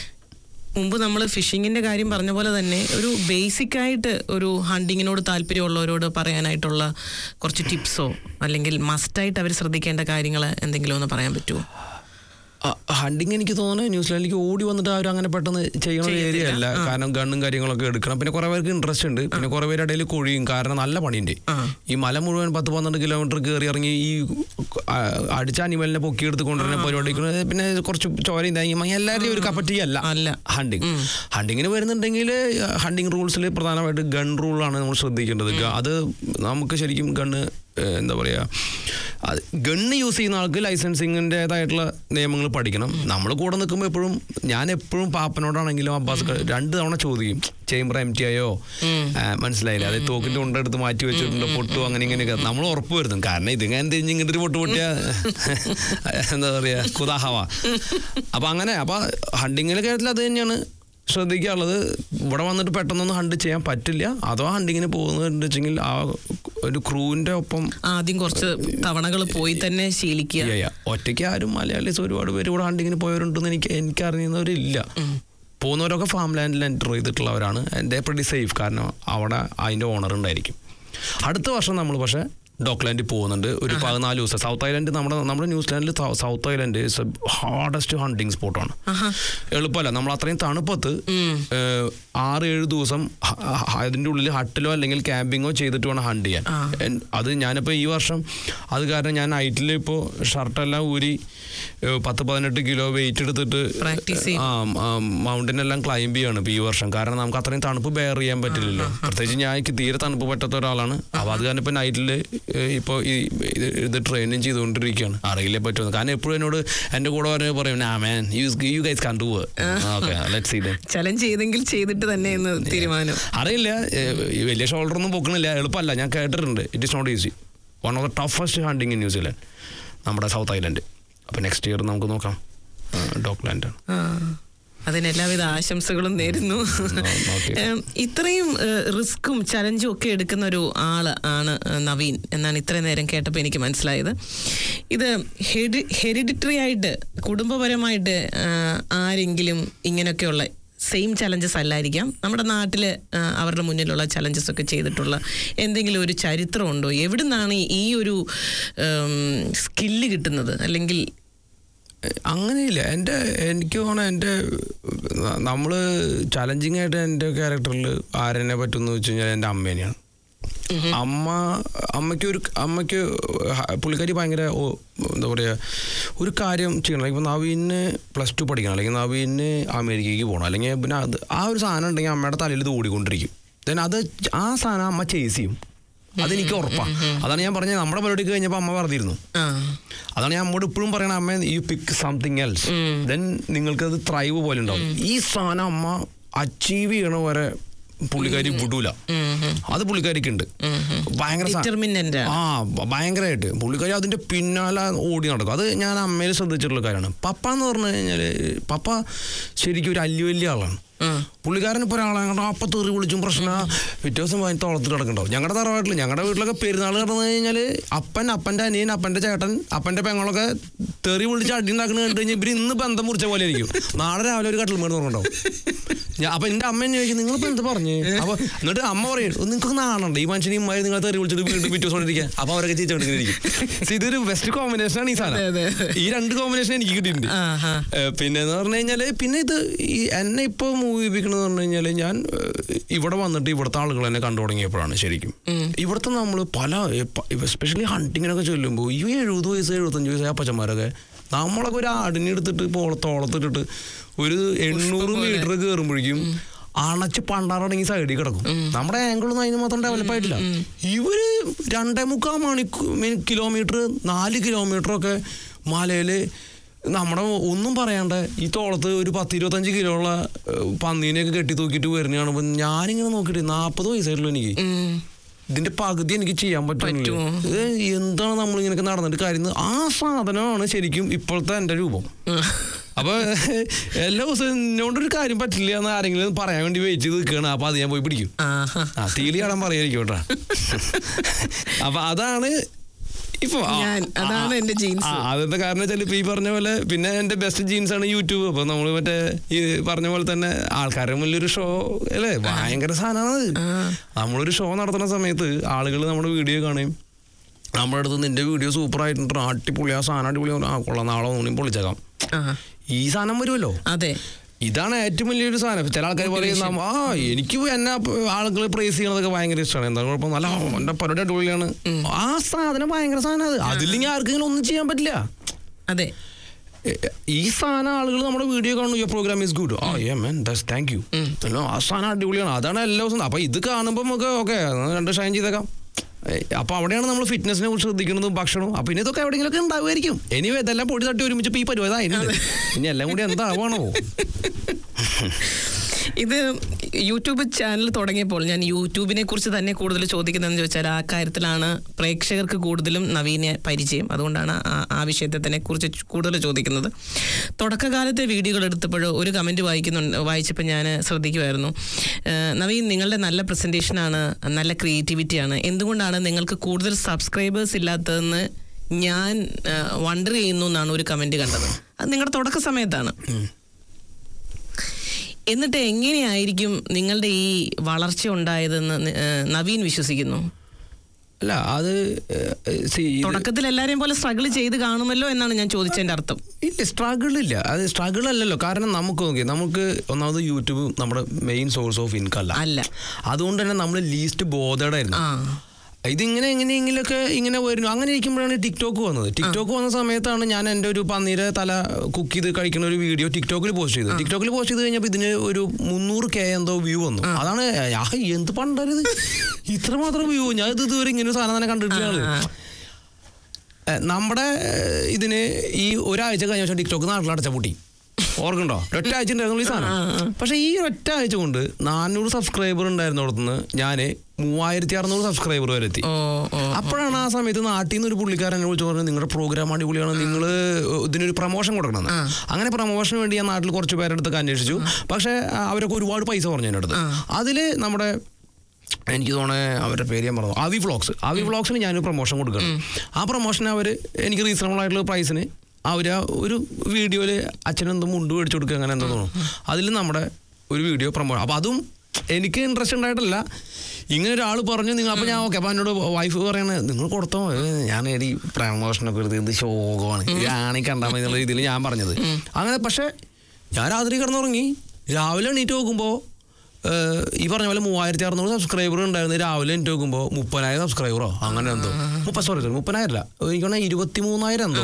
മുമ്പ് നമ്മൾ ഫിഷിങ്ങിന്റെ കാര്യം പറഞ്ഞ പോലെ തന്നെ ഒരു ബേസിക് ആയിട്ട് ഒരു ഹണ്ടിങ്ങിനോട് താല്പര്യമുള്ളവരോട് പറയാനായിട്ടുള്ള കുറച്ച് ടിപ്സോ അല്ലെങ്കിൽ മസ്റ്റായിട്ട് അവർ ശ്രദ്ധിക്കേണ്ട കാര്യങ്ങൾ എന്തെങ്കിലും ഒന്ന് പറയാൻ പറ്റുമോ ഹണ്ടിങ് എനിക്ക് തോന്നുന്നു ന്യൂസിലാൻഡിലേക്ക് ഓടി വന്നിട്ട് അവർ അങ്ങനെ പെട്ടെന്ന് ചെയ്യുന്ന ഒരു ഏരിയ അല്ല കാരണം ഗണ്ണും കാര്യങ്ങളൊക്കെ എടുക്കണം പിന്നെ കുറെ പേർക്ക് ഇൻട്രസ്റ്റ് ഉണ്ട് പിന്നെ കുറെ പേരുടെ ഇടയിൽ കൊഴിയും കാരണം നല്ല പണിയുണ്ട് ഈ മല മുഴുവൻ പത്ത് പന്ത്രണ്ട് കിലോമീറ്റർ കയറി ഇറങ്ങി ഈ ആ, അടിച്ച അനിമലിനെ പൊക്കിയെടുത്ത് കൊണ്ടുവരുന്ന പരിപാടിക്ക് പിന്നെ കുറച്ച് ചോരയും തേങ്ങയും എല്ലാവരുടെയും ഒരു കപ്പറ്റി അല്ല അല്ല. ഹണ്ടിങ് ഹണ്ടിങ്ങിന് വരുന്നുണ്ടെങ്കിൽ ഹണ്ടിങ് റൂൾസിൽ പ്രധാനമായിട്ട് ഗൺ റൂളാണ് നമ്മൾ ശ്രദ്ധിക്കേണ്ടത് ഗ- അത് നമുക്ക് ശരിക്കും ഗണ്ണ് എന്താ പറയുക അത് ഗണ്ണ് യൂസ് ചെയ്യുന്ന ആൾക്ക് ലൈസൻസിങ്ങിൻ്റെതായിട്ടുള്ള നിയമങ്ങൾ പഠിക്കണം നമ്മൾ കൂടെ നിൽക്കുമ്പോൾ എപ്പോഴും ഞാൻ എപ്പോഴും പാപ്പനോടാണെങ്കിലും അബ്ബാസ് ക- രണ്ട് തവണ ചോദിക്കും ചേംബർ എം ടി ആയോ ആ, മനസ്സിലായില്ല അത് തോക്കിന്റെ ഉണ്ടെടുത്ത് മാറ്റി വെച്ചിട്ടുണ്ട് പൊട്ടു അങ്ങനെ ഇങ്ങനെയൊക്കെ നമ്മൾ ഉറപ്പ് വരുത്തും കാരണം ഇതിങ്ങനെ തിരിഞ്ഞ് ഇങ്ങോട്ട് ഒരു പൊട്ട് പൊട്ടിയ എന്താ പറയാ കുതാഹവ അപ്പൊ അങ്ങനെ അപ്പൊ ഹണ്ടിങ്ങിന്റെ കാര്യത്തിൽ അത് തന്നെയാണ് ശ്രദ്ധിക്കാനുള്ളത് ഇവിടെ വന്നിട്ട് പെട്ടെന്നൊന്നും ഹണ്ട് ചെയ്യാൻ പറ്റില്ല അതോ ഹണ്ടിങ്ങിന് പോകുന്നുണ്ട് വെച്ചെങ്കിൽ ആ ഒരു ക്രൂവിന്റെ ഒപ്പം ആദ്യം കുറച്ച് തവണകൾ പോയി തന്നെ ശീലിക്കുക Yeah, yeah. ഒറ്റയ്ക്ക് ആരും മലയാളീസ് ഒരുപാട് പേര് ഇവിടെ ഹണ്ടിങ്ങിന് പോയവരുണ്ടെന്ന് എനിക്ക് എനിക്ക് അറിയുന്നവരില്ല പോകുന്നവരൊക്കെ ഫാം ലാൻഡിൽ എൻ്റർ ചെയ്തിട്ടുള്ളവരാണ് എൻ്റെ പ്രതി സേഫ് കാരണം അവിടെ അതിൻ്റെ ഓണർ ഉണ്ടായിരിക്കും അടുത്ത വർഷം നമ്മൾ പക്ഷേ ഡോക്ലാൻഡിൽ പോകുന്നുണ്ട് ഒരു പതിനാല് ദിവസം സൗത്ത് ഐലൻഡ് നമ്മുടെ നമ്മുടെ ന്യൂസിലാൻഡിൽ South Island is hardest hunting സ്പോട്ടാണ് എളുപ്പമല്ല നമ്മൾ അത്രയും തണുപ്പത്ത് ഏഹ്, ആറ് ഏഴ് ദിവസം ഹ- ഹ- അതിൻ്റെ ഉള്ളിൽ ഹട്ടിലോ അല്ലെങ്കിൽ ക്യാമ്പിങ്ങോ ചെയ്തിട്ട് വേണം ഹണ്ട് ചെയ്യാൻ എൻ- അത് ഞാനിപ്പോൾ ഈ വർഷം അത് കാരണം ഞാൻ നൈറ്റിൽ ഇപ്പോൾ ഷർട്ടെല്ലാം ഊരി ഏഹ്, പത്ത് പതിനെട്ട് കിലോ വെയിറ്റ് എടുത്തിട്ട് Practice ചെയ്യും. ആ മൗണ്ടൻ എല്ലാം ക്ലൈംബ് ചെയ്യാണ് ഇപ്പോൾ ഈ വർഷം കാരണം നമുക്ക് അത്രയും തണുപ്പ് ബെയർ ചെയ്യാൻ പറ്റില്ലല്ലോ പ്രത്യേകിച്ച് ഞാൻ എനിക്ക് തീരെ തണുപ്പ് പറ്റാത്ത ഒരാളാണ് അപ്പോൾ അത് കാരണം ഇപ്പോൾ നൈറ്റിൽ ഇപ്പോൾ ഈ ഇത് ഇത് ട്രെയിനിങ് ചെയ്തുകൊണ്ടിരിക്കുകയാണ് അറിയില്ലേ പറ്റുമെന്ന് കാരണം എപ്പോഴും എന്നോട് എൻ്റെ കൂടെ പറഞ്ഞ് പറയും ah man you you guys കണ്ടു okay let see them challenge ചെയ്തെങ്കിൽ ചെയ്തിട്ട് തന്നെ എന്ന് തീരുമാനം അറിയില്ല ഏഹ്, ഈ വലിയ ഷോൾഡർ ഒന്നും പൊക്കണില്ല എളുപ്പമല്ല ഞാൻ കേട്ടിട്ടുണ്ട് it is not easy one of the toughest hunting in ന്യൂസിലാൻഡ് നമ്മുടെ സൗത്ത് ഐലൻഡ് അപ്പോൾ നെക്സ്റ്റ് ഇയർ നമുക്ക് നോക്കാം ഡോക്ലാൻഡാണ് ആ. അതിന് എല്ലാവിധ ആശംസകളും നേരുന്നു ഓക്കേ. ഏം, ഇത്രയും ഏഹ്, റിസ്ക്കും ചലഞ്ചും ഒക്കെ എടുക്കുന്ന ഒരു ആള് ആണ് ഏഹ്, നവീൻ എന്നാണ് ഇത്രയും നേരം കേട്ടപ്പോൾ എനിക്ക് മനസ്സിലായത് ഇത് ഹെഡി ഹെറിഡിറ്ററി ആയിട്ട് കുടുംബപരമായിട്ട് ഏഹ്, ആരെങ്കിലും ഇങ്ങനെയൊക്കെയുള്ള സെയിം ചലഞ്ചസ് അല്ലായിരിക്കാം നമ്മുടെ നാട്ടിൽ അവരുടെ മുന്നിലുള്ള ചലഞ്ചസ് ഒക്കെ ചെയ്തിട്ടുള്ള എന്തെങ്കിലും ഒരു ചരിത്രമുണ്ടോ എവിടുന്നാണ് ഈ ഒരു സ്കില്ല് കിട്ടുന്നത് അല്ലെങ്കിൽ അങ്ങനെയില്ല എൻ്റെ എനിക്ക് തോന്നുന്നു എൻ്റെ നമ്മൾ ചലഞ്ചിങ് ആയിട്ട് എൻ്റെ ക്യാരക്ടറിൽ ആരെന്നെ പറ്റുമെന്ന് വെച്ച് കഴിഞ്ഞാൽ എൻ്റെ അമ്മേനെയാണ് അമ്മ അമ്മയ്ക്ക് ഒരു അമ്മയ്ക്ക് ഹ- പുള്ളിക്കാരി ഭയങ്കര ഓ- എന്താ പറയുക ഒരു കാര്യം ചെയ്യണം ഇപ്പം നവീന് പ്ലസ് ടു പഠിക്കണം അല്ലെങ്കിൽ നവീന് അമേരിക്കയ്ക്ക് പോകണം അല്ലെങ്കിൽ പിന്നെ അത് ആ ഒരു സാധനം ഉണ്ടെങ്കിൽ അമ്മയുടെ തലയിൽ ഇത് ഓടിക്കൊണ്ടിരിക്കും ദെൻ അത് ആ സാധനം അമ്മ ചേസ് ചെയ്യും അതെനിക്ക് ഉറപ്പാണ് അതാണ് ഞാൻ പറഞ്ഞത് നമ്മുടെ പരിപാടിക്ക് കഴിഞ്ഞപ്പോൾ അമ്മ പറഞ്ഞിരുന്നു ആ അതാണ് ഞാൻ അമ്മോട് ഇപ്പോഴും പറയണ അമ്മ you pick something else then നിങ്ങൾക്ക് അത് ത്രൈവ് പോലെ ഉണ്ടാവും ഈ സാധനം അമ്മ അച്ചീവ് ചെയ്യണ വരെ പുള്ളിക്കാരി വിടൂല അത് പുള്ളിക്കാരിക്ക് ഉണ്ട് ഭയങ്കര സാ- Determinant ആണ്. ആ ഭ- ഭയങ്കരമായിട്ട് പുള്ളിക്കാരി അതിന്റെ പിന്നാലെ ഓടി നടക്കും അത് ഞാൻ അമ്മയിൽ ശ്രദ്ധിച്ചിട്ടുള്ള കാര്യമാണ് പപ്പ എന്ന് പറഞ്ഞു കഴിഞ്ഞാൽ പപ്പ ശരിക്കും ഒരു അല്ലു വലിയ ആളാണ് പുള്ളിക്കാരൻ ഇപ്പോൾ ഒരാളെ കണ്ടോ അപ്പം തെറി വിളിച്ചും പ്രശ്ന പിറ്റേ ദിവസം വാങ്ങി തോളത്തിൽ കിടക്കണ്ടാവും ഞങ്ങളുടെ തറവാട്ടിൽ ഞങ്ങളുടെ വീട്ടിലൊക്കെ പെരുന്നാൾ കിടന്നു കഴിഞ്ഞാൽ അപ്പൻ അപ്പൻ്റെ അനിയൻ അപ്പൻ്റെ ചേട്ടൻ അപ്പൻ്റെ പെങ്ങളൊക്കെ തെറി വിളിച്ച് അടി ഉണ്ടാക്കുന്ന കണ്ടു കഴിഞ്ഞാൽ ഇവർ ഇന്ന് ബന്ധം മുറിച്ച പോലെ ആയിരിക്കും നാളെ രാവിലെ ഒരു കട്ടിൽ മേട് തുറക്കണ്ടാവും ഞാൻ അപ്പൊ എന്റെ അമ്മ എന്നെ ചോദിക്കും നിങ്ങളിപ്പോ എന്ത് പറഞ്ഞു അപ്പൊ എന്നിട്ട് അമ്മ പറയും നിങ്ങൾക്ക് നാണുണ്ട് ഈ മനുഷ്യനെ ഇമ്മായി നിങ്ങൾ തെറി വിളിച്ചിട്ട് വീണ്ടും പിറ്റേ ദിവസം ഇരിക്കുക അപ്പൊ അവരൊക്കെ ചേച്ചോണ്ടിരിക്കും ഇതൊരു ബെസ്റ്റ് കോമ്പിനേഷൻ ആണ് ഈ സാധനം ഈ രണ്ട് കോമ്പിനേഷൻ എനിക്ക് കിട്ടിയിട്ടുണ്ട് ആഹാ. ഏഹ് പിന്നെ എന്ന് പറഞ്ഞു കഴിഞ്ഞാല് പിന്നെ ഇത് ഈ എന്നെ ഇപ്പൊ മൂവിപ്പിക്കണെന്ന് പറഞ്ഞു കഴിഞ്ഞാല് ഞാൻ ഏഹ് ഇവിടെ വന്നിട്ട് ഇവിടുത്തെ ആളുകൾ എന്നെ കണ്ടു തുടങ്ങിയപ്പോഴാണ് ശരിക്കും ഇവിടുത്തെ നമ്മൾ പല എസ്പെഷ്യലി ഹണ്ടിങ്ങിനൊക്കെ ചൊല്ലുമ്പോൾ ഈ എഴുപത് വയസ്സ് എഴുപത്തഞ്ച് വയസ്സായ അപ്പച്ചന്മാരൊക്കെ നമ്മളൊക്കെ ഒരു ആടിനെടുത്തിട്ട് പോളത്തോളത്തിട്ടിട്ട് ഒരു എണ്ണൂറ് മീറ്റർ കയറുമ്പോഴേക്കും അണച്ച് പണ്ടാറടങ്ങി സൈഡിൽ കിടക്കും നമ്മുടെ ആംഗിളൊന്നും അതിന് മാത്രം ഡെവലപ്പ് ആയിട്ടില്ല ഇവര് രണ്ടേ മുക്കാൽ മണിക്കൂർ കിലോമീറ്റർ നാല് കിലോമീറ്റർ ഒക്കെ മലയില് നമ്മുടെ ഒന്നും പറയാണ്ട് ഈ തോളത്ത് ഒരു പത്ത് ഇരുപത്തഞ്ച് കിലോ ഉള്ള ഏഹ്, പന്നീനെയൊക്കെ കെട്ടി തൂക്കിയിട്ട് വരുന്ന കാണുമ്പോൾ ഞാനിങ്ങനെ നോക്കിയിട്ട് നാൽപ്പത് വയസ്സായിട്ടുള്ളൂ എനിക്ക് ഇതിന്റെ പകുതി എനിക്ക് ചെയ്യാൻ പറ്റുന്നില്ല ഇത് എന്താണ് നമ്മൾ ഇങ്ങനെയൊക്കെ നടന്നിട്ട് കാര്യം എന്ന് ആ സാധനമാണ് ശരിക്കും ഇപ്പോഴത്തെ എൻ്റെ രൂപം അപ്പൊ എല്ലാ ദിവസവും എന്നോണ്ടൊരു കാര്യം പറ്റില്ല എന്ന് ആരെങ്കിലും പറയാൻ വേണ്ടി വെയിറ്റ് ചെയ്ത് നിൽക്കുകയാണ് അപ്പൊ അത് ഞാൻ പോയി പിടിക്കും ആഹാ ആ തീലി കാണാൻ പറയായിരിക്കും കേട്ടോ അപ്പൊ അതാണ് ഇപ്പൊ ആ- ഞാൻ അതാണ് എന്റെ ജീൻസ് ആ അതെന്താ കാരണം വെച്ചാൽ ഇപ്പൊ ഈ പറഞ്ഞ പോലെ പിന്നെ എന്റെ ബെസ്റ്റ് ജീൻസ് ആണ് യൂട്യൂബ് അപ്പൊ നമ്മൾ മറ്റേ ഈ പറഞ്ഞ പോലെ തന്നെ ആൾക്കാരുടെ മുന്നിലൊരു ഷോ അല്ലേ ഭയങ്കര സാധനമാണ് നമ്മളൊരു ഷോ നടത്തുന്ന സമയത്ത് ആളുകൾ നമ്മുടെ വീഡിയോ കാണുകയും നമ്മുടെ അടുത്ത് നിന്റെ വീഡിയോ സൂപ്പർ ആയിട്ടുണ്ട് അടിപൊളി ആ സാധനം അടിപൊളി ആ കൊള്ളാം നാളെ ഒന്നും പൊളിച്ചേക്കാം ആ ഈ സാധനം വരുമല്ലോ അതെ ഇതാണ് ഏറ്റവും വലിയൊരു സാധനം ചില ആൾക്കാർ പറയുന്ന ആ എനിക്ക് എന്നെ ആളുകൾ പ്രൈസ് ചെയ്യണതൊക്കെ ഭയങ്കര ഇഷ്ടമാണ് എന്താ കുഴപ്പം നല്ല എന്റെ പരിപാടി അടിപൊളിയാണ് ആ സാധനം ഭയങ്കര സാധനം അത് അതില്ലെങ്കിൽ ആർക്കെങ്കിലും ഒന്നും ചെയ്യാൻ പറ്റില്ല അതെ എ- ഈ സാധനം ആളുകൾ നമ്മുടെ വീഡിയോ കാണുന്നു your programme is good ah yeah man that's thank you ആ സാധനം അടിപൊളിയാണ് അതാണ് എല്ലാ ദിവസവും അപ്പൊ ഇത് കാണുമ്പോൾ നമുക്ക് ഓക്കെ രണ്ട് ഷൈൻ ചെയ്തേക്കാം ഏ, അപ്പൊ അവിടെയാണ് നമ്മൾ ഫിറ്റ്നസിനെ കുറിച്ച് ശ്രദ്ധിക്കുന്നതും ഭക്ഷണവും അപ്പൊ ഇനി ഇതൊക്കെ എവിടെയെങ്കിലുമൊക്കെ ഉണ്ടാവുമായിരിക്കും ഇനി ഇതെല്ലാം പൊടി തട്ടി ഒരുമിച്ച് ഈ പരിപാടി ആയിട്ടുണ്ട് ഇനി എല്ലാം കൂടി എന്താവാണോ ഇത് യൂട്യൂബ് ചാനൽ തുടങ്ങിയപ്പോൾ ഞാൻ യൂട്യൂബിനെ കുറിച്ച് തന്നെ കൂടുതൽ ചോദിക്കുന്നതെന്ന് ചോദിച്ചാൽ ആ കാര്യത്തിലാണ് പ്രേക്ഷകർക്ക് കൂടുതലും നവീന പരിചയം അതുകൊണ്ടാണ് ആ- ആ വിഷയത്തെ തന്നെ കുറിച്ച് കൂടുതൽ ചോദിക്കുന്നത് തുടക്കകാലത്തെ വീഡിയോകൾ എടുത്തപ്പോൾ ഒരു കമൻറ്റ് വായിക്കുന്നുണ്ട് വായിച്ചപ്പോൾ ഞാൻ ശ്രദ്ധിക്കുമായിരുന്നു ഏഹ് നവീൻ നിങ്ങളുടെ നല്ല പ്രസൻറ്റേഷനാണ് നല്ല ക്രിയേറ്റിവിറ്റിയാണ് എന്തുകൊണ്ടാണ് നിങ്ങൾക്ക് കൂടുതൽ സബ്സ്ക്രൈബേഴ്സ് ഇല്ലാത്തതെന്ന് ഞാൻ വണ്ടർ ചെയ്യുന്നു എന്നാണ് ഒരു കമൻറ്റ് കണ്ടത് അത് നിങ്ങളുടെ തുടക്ക സമയത്താണ് എന്നിട്ട് എങ്ങനെയായിരിക്കും നിങ്ങളുടെ ഈ വളർച്ച ഉണ്ടായതെന്ന് നി- ഏഹ് നവീൻ വിശ്വസിക്കുന്നു അല്ല അത് ഏ, see, ഇത് തുടക്കത്തിൽ എല്ലാരെയും പോലെ സ്ട്രഗിൾ ചെയ്ത് കാണുമല്ലോ എന്നാണ് ഞാൻ ചോദിച്ചതിന്റെ അർത്ഥം ഇല്ല സ്ട്രഗിൾ ഇല്ല അത് സ്ട്രഗിൾ അല്ലല്ലോ കാരണം നമുക്ക് നോക്കി നമുക്ക് ഒന്നാമത് യൂട്യൂബ് നമ്മുടെ മെയിൻ സോഴ്സ് ഓഫ് ഇൻകം അല്ല അല്ല അതുകൊണ്ട് തന്നെ നമ്മൾ ലീസ്റ്റ് ബോധേഡായിരുന്നു ആ ഇതിങ്ങനെ എങ്ങനെയെങ്കിലൊക്കെ ഇങ്ങനെ വരുന്നു അങ്ങനെ ഇരിക്കുമ്പോഴാണ് ടിക്ടോക്ക് വന്നത് ടിക്ടോക്ക് വന്ന സമയത്താണ് ഞാൻ എൻ്റെ ഒരു പന്നീരെ തല കുക്ക് ചെയ്ത് കഴിക്കുന്ന ഒരു വീഡിയോ ടിക്ടോക്കിൽ പോസ്റ്റ് ചെയ്തത് ടിക്ടോക്കിൽ പോസ്റ്റ് ചെയ്ത് കഴിഞ്ഞപ്പോൾ ഇതിന് ഒരു മുന്നൂറ് കെ എന്തോ വ്യൂ വന്നു അതാണ് ആ, എന്ത് പണ്ടരുത് ഇത്ര മാത്രം വ്യൂ ഞാൻ ഇത് ഇതുവരെ ഇങ്ങനെ ഒരു സാധനം തന്നെ കണ്ടിട്ടില്ല ഏ, നമ്മുടെ ഏ, ഇതിന് ഈ ഒരാഴ്ച കഴിഞ്ഞ ശേഷം ടിക്ടോക്ക് നാട്ടിലടച്ച പൂട്ടി ഓർക്കുണ്ടോ ഒറ്റ ആഴ്ച ഉണ്ടായിരുന്നു ഈ സാധനം പക്ഷെ ഈ ഒറ്റ ആഴ്ച കൊണ്ട് നാനൂറ് സബ്സ്ക്രൈബർ ഉണ്ടായിരുന്നിടത്തുനിന്ന് ഞാൻ മൂവായിരത്തി അറുന്നൂറ് സബ്സ്ക്രൈബർ വരെ എത്തി ഓ ഓ അപ്പോഴാണ് ആ സമയത്ത് നാട്ടിൽ നിന്ന് ഒരു പുള്ളിക്കാരൻ എന്നെ വിളിച്ചു പറഞ്ഞത് നിങ്ങളുടെ പ്രോഗ്രാം അടിപൊളിയാണ് നിങ്ങൾ ഇതിനൊരു പ്രൊമോഷൻ കൊടുക്കണം എന്ന്." അങ്ങനെ പ്രൊമോഷന് വേണ്ടി ഞാൻ നാട്ടിൽ കുറച്ച് പേരെടുത്തൊക്കെ അന്വേഷിച്ചു പക്ഷേ ആ, അവരൊക്കെ ഒരുപാട് പൈസ പറഞ്ഞു എൻ്റെ അടുത്ത് അതിൽ നമ്മുടെ എനിക്ക് തോന്നണേ അവരുടെ പേര് ഞാൻ പറഞ്ഞു അവി വ്ളോഗ്സ് അവി വ്ളോഗ്സിന് ഞാനൊരു പ്രൊമോഷൻ കൊടുക്കണം ആ പ്രൊമോഷൻ അവർ എനിക്ക് റീസണബിൾ ആയിട്ടുള്ള പ്രൈസിന് അവർ ഒരു വീഡിയോയിൽ അച്ഛനെന്തോ മുണ്ട് മേടിച്ചു കൊടുക്കുക അങ്ങനെ എന്തോ തോന്നുന്നു അതിൽ നമ്മുടെ ഒരു വീഡിയോ പ്രൊമോ അപ്പോൾ അതും എനിക്ക് ഇൻട്രസ്റ്റ് ഉണ്ടായിട്ടില്ല ഇങ്ങനെ ഒരാൾ പറഞ്ഞു നിങ്ങൾ അപ്പോൾ ഞാൻ ഓക്കെ അപ്പോൾ എന്നോട് വൈഫ് പറയണത് നിങ്ങൾ കൊടുത്തോ ഏ, ഞാൻ എടി പ്രമോഷനൊക്കെ എടുത്ത് എന്ത് ശോകമാണ് ആണെങ്കിൽ കണ്ടാൽ മതി എന്നുള്ള രീതിയിൽ ഞാൻ പറഞ്ഞത് അങ്ങനെ പക്ഷേ ഞാൻ രാത്രി കിടന്നുറങ്ങി രാവിലെ എണീറ്റ് നോക്കുമ്പോൾ ഏഹ് ഈ പറഞ്ഞ പോലെ മൂവായിരത്തി അറുന്നൂറ് സബ്സ്ക്രൈബർ ഉണ്ടായിരുന്നു രാവിലെ എനിക്ക് നോക്കുമ്പോൾ മുപ്പതിനായിരം സബ്സ്ക്രൈബറോ അങ്ങനെ എന്തോ മുപ്പത് സോറി സോറി മുപ്പതിനായിരം അല്ല എനിക്ക് തോന്നുന്നു ഇരുപത്തി മൂന്നായിരം എന്തോ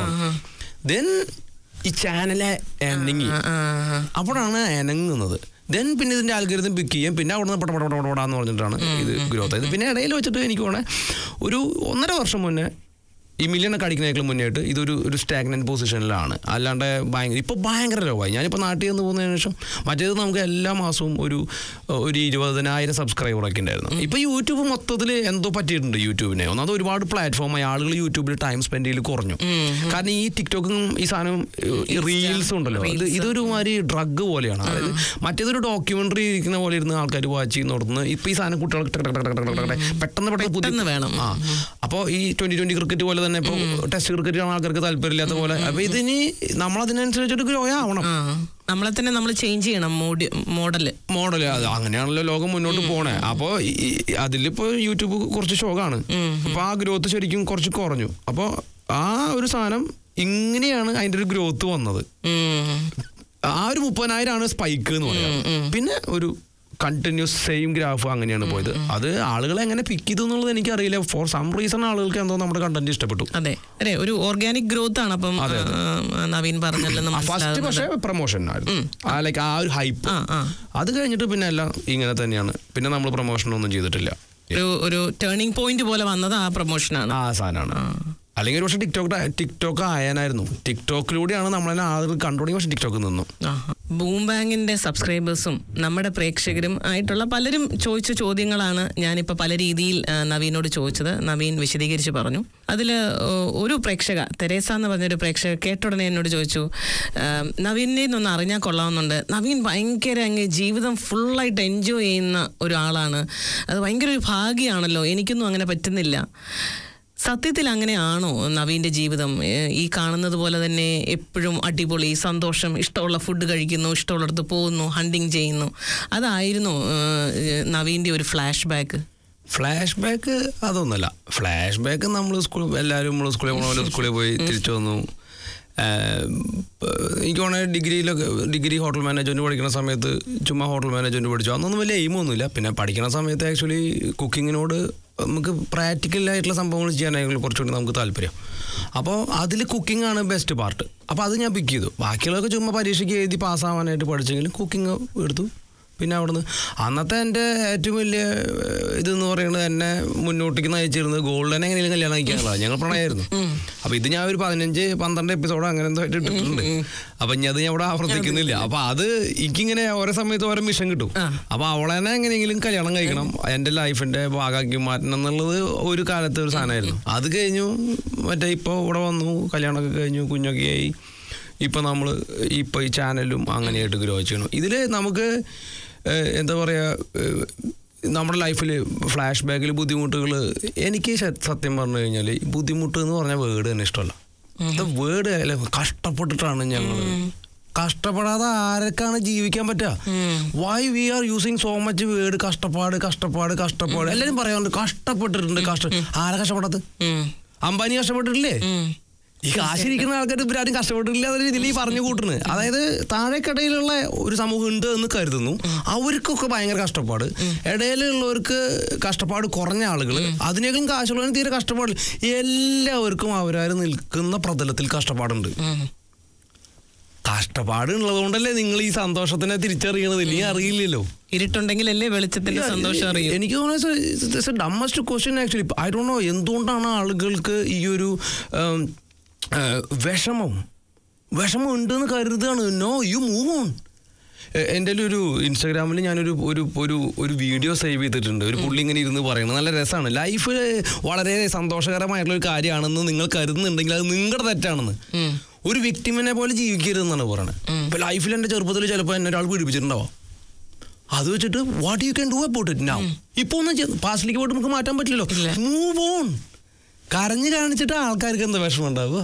ദെൻ ഈ ചാനലെ എണ്ണങ്ങി അപ്പോഴാണ് എനങ്ങുന്നത് ദെൻ പിന്നെ ഇതിന്റെ ആൽഗരിതം പിക്ക് ചെയ്യും പിന്നെ അവിടെ നിന്ന് പടപട പടപടാന്ന് പറഞ്ഞിട്ടാണ് ഇത് ഗ്രോത്ത് ആയത് പിന്നെ ഇടയിൽ വെച്ചിട്ട് എനിക്ക് വേണേ ഒരു ഒന്നര വർഷം മുന്നേ ഈ മില്യണൊക്കെ അടിക്കുന്നതിനേക്കാൾ മുന്നേയായിട്ട് ഇതൊരു ഒരു സ്റ്റാഗ്നന്റ് പൊസിഷനിലാണ് അല്ലാണ്ട് ഭയങ്കര ഇപ്പോൾ ഭയങ്കര ലോകമായി ഞാനിപ്പോൾ നാട്ടിൽ നിന്ന് പോകുന്നതിന് ശേഷം മറ്റേത് നമുക്ക് എല്ലാ മാസവും ഒരു ഒരു ഇരുപതിനായിരം സബ്സ്ക്രൈബറൊക്കെ ഉണ്ടായിരുന്നു ഇപ്പോൾ യൂട്യൂബ് മൊത്തത്തിൽ എന്തോ പറ്റിയിട്ടുണ്ട് യൂട്യൂബിനെ ഒന്നാമത് ഒരുപാട് പ്ലാറ്റ്ഫോമായി ആളുകൾ യൂട്യൂബിൽ ടൈം സ്പെൻഡ് ചെയ്യൽ കുറഞ്ഞു കാരണം ഈ ടിക്ടോക്കും ഈ സാധനം ഈ റീൽസും ഉണ്ടല്ലോ ഇത് ഇതൊരു മാതിരി ഡ്രഗ് പോലെയാണ് അതായത് മറ്റേതൊരു ഡോക്യുമെന്ററി ഇരിക്കുന്ന പോലെ ഇരുന്ന് ആൾക്കാർ വാച്ച് ചെയ്യുന്ന നടത്തുന്നത് ഇപ്പൊ ഈ സാധനം കുട്ടികൾക്ക് ടക്ക് ടക്ക് ടക്ക് ടക്ക് ടക്ക് ടക്ക് പെട്ടെന്ന് പെട്ടെന്ന് പുതിയ പെട്ടെന്ന് വേണം. ആ അപ്പോൾ ഈ ട്വന്റി ട്വന്റി ക്രിക്കറ്റ് പോലെ തന്നെ ഇപ്പോൾ ടെസ്റ്റ് ക്രിക്കറ്റ് കാണാൻ ആൾക്കാർക്ക് താല്പര്യമില്ലാത്ത പോലെ അപ്പൊ ഇതിന് നമ്മളതിനനുസരിച്ചിട്ട് ഗ്രോ ആവണം ആ നമ്മളെ തന്നെ നമ്മൾ ചേഞ്ച് ചെയ്യണം മോഡി മോഡല് മോഡല് അത് അങ്ങനെയാണല്ലോ ലോകം മുന്നോട്ട് പോണേ അപ്പോൾ അതിലിപ്പോ യൂട്യൂബ് കുറച്ച് ഷോക്കാണ് അപ്പൊ ആ ഗ്രോത്ത് ശരിക്കും കുറച്ച് കുറഞ്ഞു അപ്പോൾ ആ ഒരു സാധനം ഇങ്ങനെയാണ് അതിന്റെ ഒരു ഗ്രോത്ത് വന്നത് ഉം. ആ ഒരു മുപ്പതിനായിരം ആണ് സ്പൈക്ക് എന്ന് പറയുന്നത് പിന്നെ ഒരു കണ്ടിന്യൂസ് സെയിം ഗ്രാഫ് അങ്ങനെയാണ് പോയത് അത് ആളുകളെ എങ്ങനെ പിക്ക് ചെയ്തു എന്നുള്ളത് എനിക്കറിയില്ല ഫോർ സം റീസൺ ആളുകൾക്ക് എന്തോ നമ്മുടെ കണ്ടന്റ് ഇഷ്ടപ്പെട്ടു അതെ അതെ ഒരു ഓർഗാനിക് ഗ്രോത്ത് ആണ് അപ്പം ആ, നവീൻ പറഞ്ഞല്ലോ ഫസ്റ്റ് പക്ഷേ പ്രൊമോഷൻ ആയിരുന്നു ആ ലൈക്ക് ആ ഒരു ഹൈപ്പ് ആ ആ അത് കഴിഞ്ഞിട്ട് പിന്നെ എല്ലാം ഇങ്ങനെ തന്നെയാണ് പിന്നെ നമ്മൾ പ്രൊമോഷൻ ഒന്നും ചെയ്തിട്ടില്ല ഒരു ഒരു ടേണിംഗ് പോയിന്റ് പോലെ വന്നത് ആ പ്രൊമോഷനാണ് ആ സാധനമാണ് അല്ലെങ്കിൽ ഒരു പക്ഷേ ടിക്ടോക്ക് ടിക്ടോക്ക് ആയാനായിരുന്നു ടിക്ടോക്കിലൂടെയാണ് നമ്മളെ ആളുകൾ കണ്ടുപിടിക്കുക പക്ഷേ ടിക്ടോക്ക് നിന്നു ബൂം ബാങ്കിന്റെ സബ്സ്ക്രൈബേഴ്സും നമ്മുടെ പ്രേക്ഷകരും ആയിട്ടുള്ള പലരും ചോദിച്ച ചോദ്യങ്ങളാണ് ഞാനിപ്പോൾ പല രീതിയിൽ ആ, നവീനോട് ചോദിച്ചത് നവീൻ വിശദീകരിച്ച് പറഞ്ഞു അതിൽ ഒരു പ്രേക്ഷക തെരേസ എന്ന് പറഞ്ഞൊരു പ്രേക്ഷക കേട്ട ഉടനെ എന്നോട് ചോദിച്ചു ആ, നവീനെ ഒന്ന് അറിഞ്ഞാൽ കൊള്ളാമെന്നുണ്ട് നവീൻ ഭയങ്കര അങ്ങ് ജീവിതം ഫുള്ളായിട്ട് എൻജോയ് ചെയ്യുന്ന ഒരാളാണ് അത് ഭയങ്കര ഒരു ഭാഗ്യമാണല്ലോ എനിക്കൊന്നും അങ്ങനെ പറ്റുന്നില്ല സത്യത്തിൽ അങ്ങനെയാണോ നവീൻ്റെ ജീവിതം ഏഹ് ഈ കാണുന്നത് പോലെ തന്നെ എപ്പോഴും അടിപൊളി സന്തോഷം ഇഷ്ടമുള്ള ഫുഡ് കഴിക്കുന്നു ഇഷ്ടമുള്ളിടത്ത് പോകുന്നു ഹണ്ടിങ് ചെയ്യുന്നു അതായിരുന്നു ഏഹ് നവീൻ്റെ ഒരു ഫ്ലാഷ് ബാക്ക് ഫ്ലാഷ് ബാക്ക് അതൊന്നുമല്ല ഫ്ലാഷ് ബാക്ക് നമ്മൾ സ്കൂൾ എല്ലാവരും നമ്മൾ സ്കൂളിൽ പോണ പോലെ സ്കൂളിൽ പോയി തിരിച്ചു വന്നു ആഹ് എനിക്ക് തോന്നുന്നത് ഡിഗ്രിയിലൊക്കെ ഡിഗ്രി ഹോട്ടൽ മാനേജ്മെൻറ്റ് പഠിക്കുന്ന സമയത്ത് ചുമ്മാ ഹോട്ടൽ മാനേജ്മെൻറ്റ് പഠിച്ചു അന്നൊന്നും വലിയ എയിമൊന്നുമില്ല പിന്നെ പഠിക്കുന്ന സമയത്ത് ആക്ച്വലി കുക്കിങ്ങിനോട് നമുക്ക് പ്രാക്ടിക്കലായിട്ടുള്ള സംഭവങ്ങൾ ചെയ്യാനായിരുന്നു കുറച്ചുകൂടി നമുക്ക് താല്പര്യം അപ്പോൾ അതിൽ കുക്കിംഗ് ആണ് ബെസ്റ്റ് പാർട്ട് അപ്പോൾ അത് ഞാൻ പിക്ക് ചെയ്തു ബാക്കിയുള്ളതൊക്കെ ചുമ്മാ പരീക്ഷയ്ക്ക് എഴുതി പാസ്സാവാനായിട്ട് പഠിച്ചെങ്കിലും കുക്കിംഗ് എടുത്തു പിന്നെ അവിടുന്ന് അന്നത്തെ എൻ്റെ ഏറ്റവും വലിയ ഏഹ്, ഇതെന്ന് പറയുന്നത് എന്നെ മുന്നോട്ടേക്ക് നയിച്ചിരുന്നത് ഗോൾഡൻ എങ്ങനെയും കല്യാണം കഴിക്കാനുള്ളതാണ് ഞങ്ങൾ പ്രണയമായിരുന്നു അപ്പൊ ഇത് ഞാൻ ഒരു പതിനഞ്ച് പന്ത്രണ്ട് എപ്പിസോഡ് അങ്ങനെ എന്തോ ആയിട്ട് ഇട്ടിട്ടുണ്ട് അപ്പൊ ഇനി അത് ഞാൻ ഇവിടെ ആവർത്തിക്കുന്നില്ല അപ്പൊ അത് എനിക്കിങ്ങനെ ഓരോ സമയത്ത് ഓരോ മിഷൻ കിട്ടും അപ്പൊ അവളെ തന്നെ എങ്ങനെയെങ്കിലും കല്യാണം കഴിക്കണം എൻ്റെ ലൈഫിന്റെ ഭാഗമാക്കി മാറ്റണം എന്നുള്ളത് ഒരു കാലത്തെ ഒരു സാധനമായിരുന്നു അത് കഴിഞ്ഞു മറ്റേ ഇപ്പോൾ ഇവിടെ വന്നു കല്യാണമൊക്കെ കഴിഞ്ഞു കുഞ്ഞൊക്കെ ആയി ഇപ്പം നമ്മൾ ഇപ്പോൾ ഈ ചാനലും അങ്ങനെയായിട്ട് ഗ്രോ ചെയ്യണം ഇതിൽ നമുക്ക് ഏഹ്, എന്താ പറയുക നമ്മുടെ ലൈഫിൽ ഫ്ലാഷ് ബാക്കിൽ ബുദ്ധിമുട്ടുകൾ എനിക്ക് ശ- സത്യം പറഞ്ഞു കഴിഞ്ഞാൽ ബുദ്ധിമുട്ട് എന്ന് പറഞ്ഞ വേർഡ് തന്നെ ഇഷ്ടമല്ല വേർഡ് അല്ല കഷ്ടപ്പെട്ടിട്ടാണ് ഞങ്ങൾ കഷ്ടപ്പെടാതെ ആരൊക്കെയാണ് ജീവിക്കാൻ പറ്റുക why we are using so much word കഷ്ടപ്പാട് കഷ്ടപ്പാട് കഷ്ടപ്പാട് എല്ലാവരും പറയാറുണ്ട് കഷ്ടപ്പെട്ടിട്ടുണ്ട് കഷ്ട ആരെ കഷ്ടപ്പെടാത്ത അംബാനി കഷ്ടപ്പെട്ടിട്ടില്ലേ ഈ കാശിരിക്കുന്ന ആൾക്കാർ ഇവരാരും കഷ്ടപ്പെട്ടിട്ടില്ല എന്ന രീതിയിൽ ഈ പറഞ്ഞു കൂട്ടുന്നത് അതായത് താഴേക്കടയിലുള്ള ഒരു സമൂഹം ഉണ്ട് എന്ന് കരുതുന്നു അവർക്കൊക്കെ ഭയങ്കര കഷ്ടപ്പാട് ഇടയിലുള്ളവർക്ക് കഷ്ടപ്പാട് കുറഞ്ഞ ആളുകൾ അതിനേക്കാളും കാശുള്ളവന് തീരെ കഷ്ടപ്പാടില്ല എല്ലാവർക്കും അവരാർ നിൽക്കുന്ന പ്രതലത്തിൽ കഷ്ടപ്പാടുണ്ട് കഷ്ടപ്പാട് ഉള്ളതുകൊണ്ടല്ലേ നിങ്ങൾ ഈ സന്തോഷത്തിനെ തിരിച്ചറിയണത് ഇല്ലെങ്കിൽ അറിയില്ലല്ലോ ഇരുട്ടുണ്ടെങ്കിലല്ലേ വെളിച്ചത്തിൽ സന്തോഷം അറിയൂ എനിക്ക് തോന്നുന്നത് dumbest question actually I don't know എന്തുകൊണ്ടാണ് ആളുകൾക്ക് ഈ ഒരു ഉം, ആ, വിഷമം വിഷമം ഉണ്ടെന്ന് കരുതുകയാണ് നോ യു മൂവ് ഓൺ എ- എൻ്റെ ഒരു ഇൻസ്റ്റാഗ്രാമിൽ ഞാനൊരു ഒരു ഒരു ഒരു വീഡിയോ സേവ് ചെയ്തിട്ടുണ്ട് ഒരു പുള്ളി ഇങ്ങനെ ഇരുന്ന് പറയുന്നത് നല്ല രസമാണ് ലൈഫ് വളരെ സന്തോഷകരമായിട്ടുള്ള ഒരു കാര്യമാണെന്ന് നിങ്ങൾ കരുതുന്നുണ്ടെങ്കിൽ അത് നിങ്ങളുടെ തെറ്റാണെന്ന് ഒരു വ്യക്തിമിനെ പോലെ ജീവിക്കരുതെന്നാണ് പറയുന്നത് ഇപ്പൊ ലൈഫിൽ എൻ്റെ ചെറുപ്പത്തിൽ ചിലപ്പോൾ എന്നെ ഒരാൾ പീഡിപ്പിച്ചിട്ടുണ്ടാവാം അത് വെച്ചിട്ട് what you can do about it now ഇപ്പൊ ഒന്നും പാസ്റ്റിലേക്ക് പോയിട്ട് നമുക്ക് മാറ്റാൻ പറ്റില്ലല്ലോ മൂവ് ഓൺ കരഞ്ഞു കാണിച്ചിട്ട് ആൾക്കാർക്ക് എന്താ വിഷമം ഉണ്ടാവുക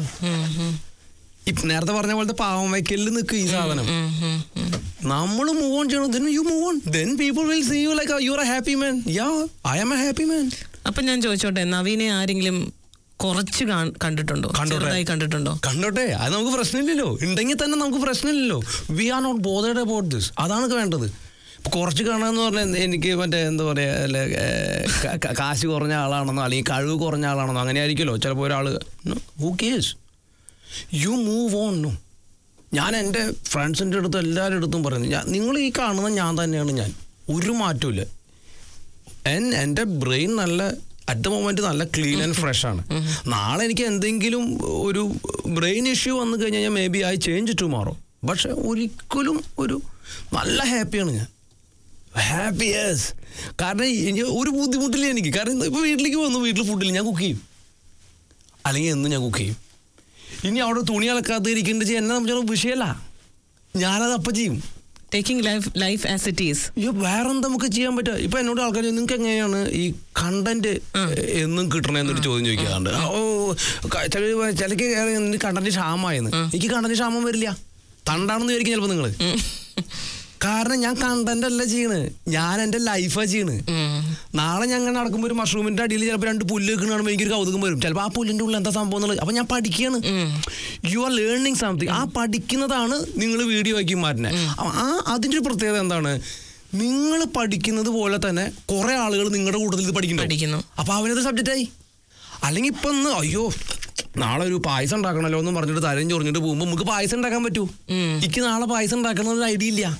ഇപ്പൊ നേരത്തെ പറഞ്ഞ പോലത്തെ പാവം വയ്ക്കലിൽ നിൽക്കും ഈ സാധനം നമ്മൾ മൂവ് ഓൺ ചെയ്യണം then you move on then people will see you like you are a happy man yeah I am a happy man അപ്പൊ ഞാൻ ചോദിച്ചോട്ടെ നവീനെ ആരെങ്കിലും കുറച്ച് കാൺ- കണ്ടിട്ടുണ്ടോ കണ്ടോട്ടെ. ചെറുതായി കണ്ടിട്ടുണ്ടോ കണ്ടോട്ടെ അത് നമുക്ക് പ്രശ്നമില്ലല്ലോ ഉണ്ടെങ്കിൽ തന്നെ നമുക്ക് പ്രശ്നമില്ലല്ലോ we are not bothered about this അതാണ് വേണ്ടത് ഇപ്പൊ കുറച്ച് കാണാന്ന് പറഞ്ഞാൽ എനിക്ക് മറ്റേ എന്താ പറയാ അല്ല, ഏ, ക- ക- കാശ് കുറഞ്ഞ ആളാണെന്നോ അല്ലെങ്കിൽ കഴിവ് കുറഞ്ഞ ആളാണെന്നോ അങ്ങനെ ആയിരിക്കുമല്ലോ ചിലപ്പോൾ ഒരാൾ who cares you move on no ഞാൻ എൻ്റെ ഫ്രണ്ട്സിൻ്റെ അടുത്ത് എല്ലാവരുടെ അടുത്തും പറയുന്നത് ഞാൻ നിങ്ങൾ ഈ കാണുന്ന ഞാൻ തന്നെയാണ് ഞാൻ ഒരു മാറ്റമില്ല എൻ എൻ്റെ ബ്രെയിൻ നല്ല അറ്റ് ദ മൊമെന്റ് നല്ല ക്ലീൻ ആൻഡ് ഫ്രഷ് ആണ് നാളെ എനിക്ക് എന്തെങ്കിലും ഒരു ബ്രെയിൻ ഇഷ്യൂ വന്നു കഴിഞ്ഞാൽ maybe I change tomorrow പക്ഷെ ഒരിക്കലും ഒരു നല്ല ഹാപ്പിയാണ് ഞാൻ ഹാപ്പി യെസ് കാരണം എനിക്ക് ഒരു ബുദ്ധിമുട്ടില്ല എനിക്ക് കാരണം ഇപ്പോൾ വീട്ടിലേക്ക് വന്നു വീട്ടിൽ ഫുഡില്ല ഞാൻ കുക്ക് ചെയ്യും അല്ലെങ്കിൽ എന്നും ഞാൻ കുക്ക് ചെയ്യും ഇനി അവിടെ തുണി അലക്കാത്ത ഇരിക്കേണ്ടത് എന്നെ സംബന്ധിച്ചോളം വിഷയമല്ല ഞാനത് അപ്പം ചെയ്യും taking life life as it is അയ്യോ വേറെന്താ നമുക്ക് ചെയ്യാൻ പറ്റുക ഇപ്പൊ എന്നോട് ആൾക്കാർ നിങ്ങൾക്ക് എങ്ങനെയാണ് ഈ കണ്ടന്റ് എന്നും കിട്ടണമെന്നൊരു ചോദ്യം ചോദിക്കാറുണ്ട് ഓ ക- ചില ചിലക്ക് കണ്ടന്റ് ക്ഷാമായെന്ന് എനിക്ക് കണ്ടന്റ് ക്ഷാമം വരില്ല തണ്ടാണെന്ന് വിചാരിക്കും ചിലപ്പോൾ നിങ്ങൾ കാരണം ഞാൻ കണ്ടന്റ് അല്ല ചെയ്യണ് ഞാൻ എൻ്റെ ലൈഫാ ചെയ്യണ് നാളെ ഞാൻ അങ്ങനെ നടക്കുമ്പോൾ ഒരു മഷ്റൂമിന്റെ അടിയിൽ ചിലപ്പോൾ രണ്ട് പുല്ല് വെക്കുന്ന കാണുമ്പോൾ എനിക്കൊരു കൗതുകം വരും ചിലപ്പോൾ ആ പുല്ലിന്റെ ഉള്ളിൽ എന്താ സംഭവം എന്നുള്ളത് അപ്പൊ ഞാൻ പഠിക്കുകയാണ് യു ആർ ലേണിംഗ് സംതിങ് ആ പഠിക്കുന്നതാണ് നിങ്ങൾ വീഡിയോ ആക്കി മാറ്റുന്നത് ആ അതിന്റെ ഒരു പ്രത്യേകത എന്താണ് നിങ്ങൾ പഠിക്കുന്നത് പോലെ തന്നെ കുറെ ആളുകൾ നിങ്ങളുടെ കൂട്ടത്തിൽ ഇത് പഠിക്കുന്നു. പഠിക്കുന്നു അപ്പൊ അവനത് സബ്ജക്റ്റായി അല്ലെങ്കിൽ ഇപ്പൊ ഒന്ന് അയ്യോ നാളെ ഒരു പായസം ഉണ്ടാക്കണല്ലോ എന്ന് പറഞ്ഞിട്ട് തരം ചൊറിഞ്ഞിട്ട് പോകുമ്പോൾ നമുക്ക് പായസം ഉണ്ടാക്കാൻ പറ്റൂ എനിക്ക് നാളെ പായസം ഉണ്ടാക്കണമെന്ന് ഒരു ഐഡിയ ഇല്ല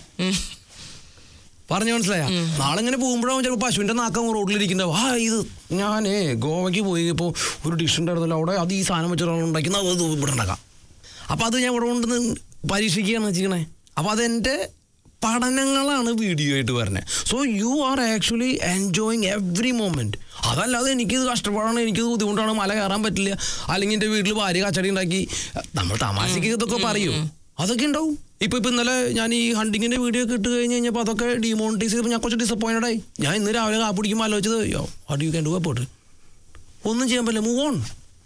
പറഞ്ഞു മനസ്സിലായ നാളെ ഇങ്ങനെ പോകുമ്പോഴാവും ചിലപ്പോൾ പശുവിന്റെ നാക്കം റോഡിലിരിക്കുന്നുണ്ടാവും ആ ഇത് ഞാനേ ഗോവയ്ക്ക് പോയി ഇപ്പോൾ ഒരു ഡിഷ് ഉണ്ടായിരുന്നല്ലോ അവിടെ അത് ഈ സാധനം വെച്ചിട്ടാണ് ഉണ്ടാക്കുന്നത് അത് ഇവിടെ ഉണ്ടാക്കാം അപ്പോൾ അത് ഞാൻ ഇവിടെ കൊണ്ടുവന്ന് പരീക്ഷിക്കുകയാണ് ചെയ്യണേ അപ്പോൾ അതെൻ്റെ പഠനങ്ങളാണ് വീഡിയോ ആയിട്ട് വരുന്നത് so you are actually enjoying every moment അതല്ലാതെ എനിക്കിത് കഷ്ടപ്പാടാണ് എനിക്കിത് ബുദ്ധിമുട്ടാണ് മല കയറാൻ പറ്റില്ല അല്ലെങ്കിൽ എൻ്റെ വീട്ടിൽ ഭാര്യ കച്ചടി ഉണ്ടാക്കി നമ്മൾ തമാശക്ക് ഇതൊക്കെ പറയും അതൊക്കെ ഉണ്ടാവും ഇപ്പൊ ഇപ്പൊ ഇന്നലെ ഞാൻ ഈ ഹണ്ടിങ്ങിന്റെ വീഡിയോ ഒക്കെ ഇട്ട് കഴിഞ്ഞ് കഴിഞ്ഞപ്പോൾ അതൊക്കെ ഡിമോണിറ്റൈസ് ചെയ്തപ്പോൾ ഞാൻ കുറച്ച് ഡിസപ്പോയിന്റഡ് ആയി ഞാൻ ഇന്ന് രാവിലെ കാപ്പ് പിടിക്കുമ്പോൾ ആലോചിച്ചത് yo what you can do about ഒന്നും ചെയ്യാൻ പറ്റില്ല മൂവ് ഓൺ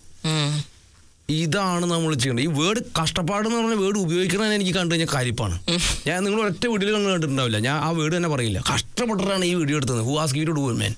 ഇതാണ് നമ്മൾ ചെയ്യേണ്ടത് ഈ വേർഡ് കഷ്ടപ്പാട് എന്ന് പറഞ്ഞ വേർഡ് ഉപയോഗിക്കണമെന്ന് എനിക്ക് കണ്ടു കഴിഞ്ഞാൽ കാര്യപ്പാണ് ഞാൻ നിങ്ങൾ ഒറ്റ വീട്ടിൽ കണ്ടു കണ്ടിട്ടുണ്ടാവില്ല ഞാൻ ആ വേർഡ് തന്നെ പറയില്ല കഷ്ടപ്പെട്ടിട്ടാണ് ഈ വീഡിയോ എടുത്തത് who ask you to do man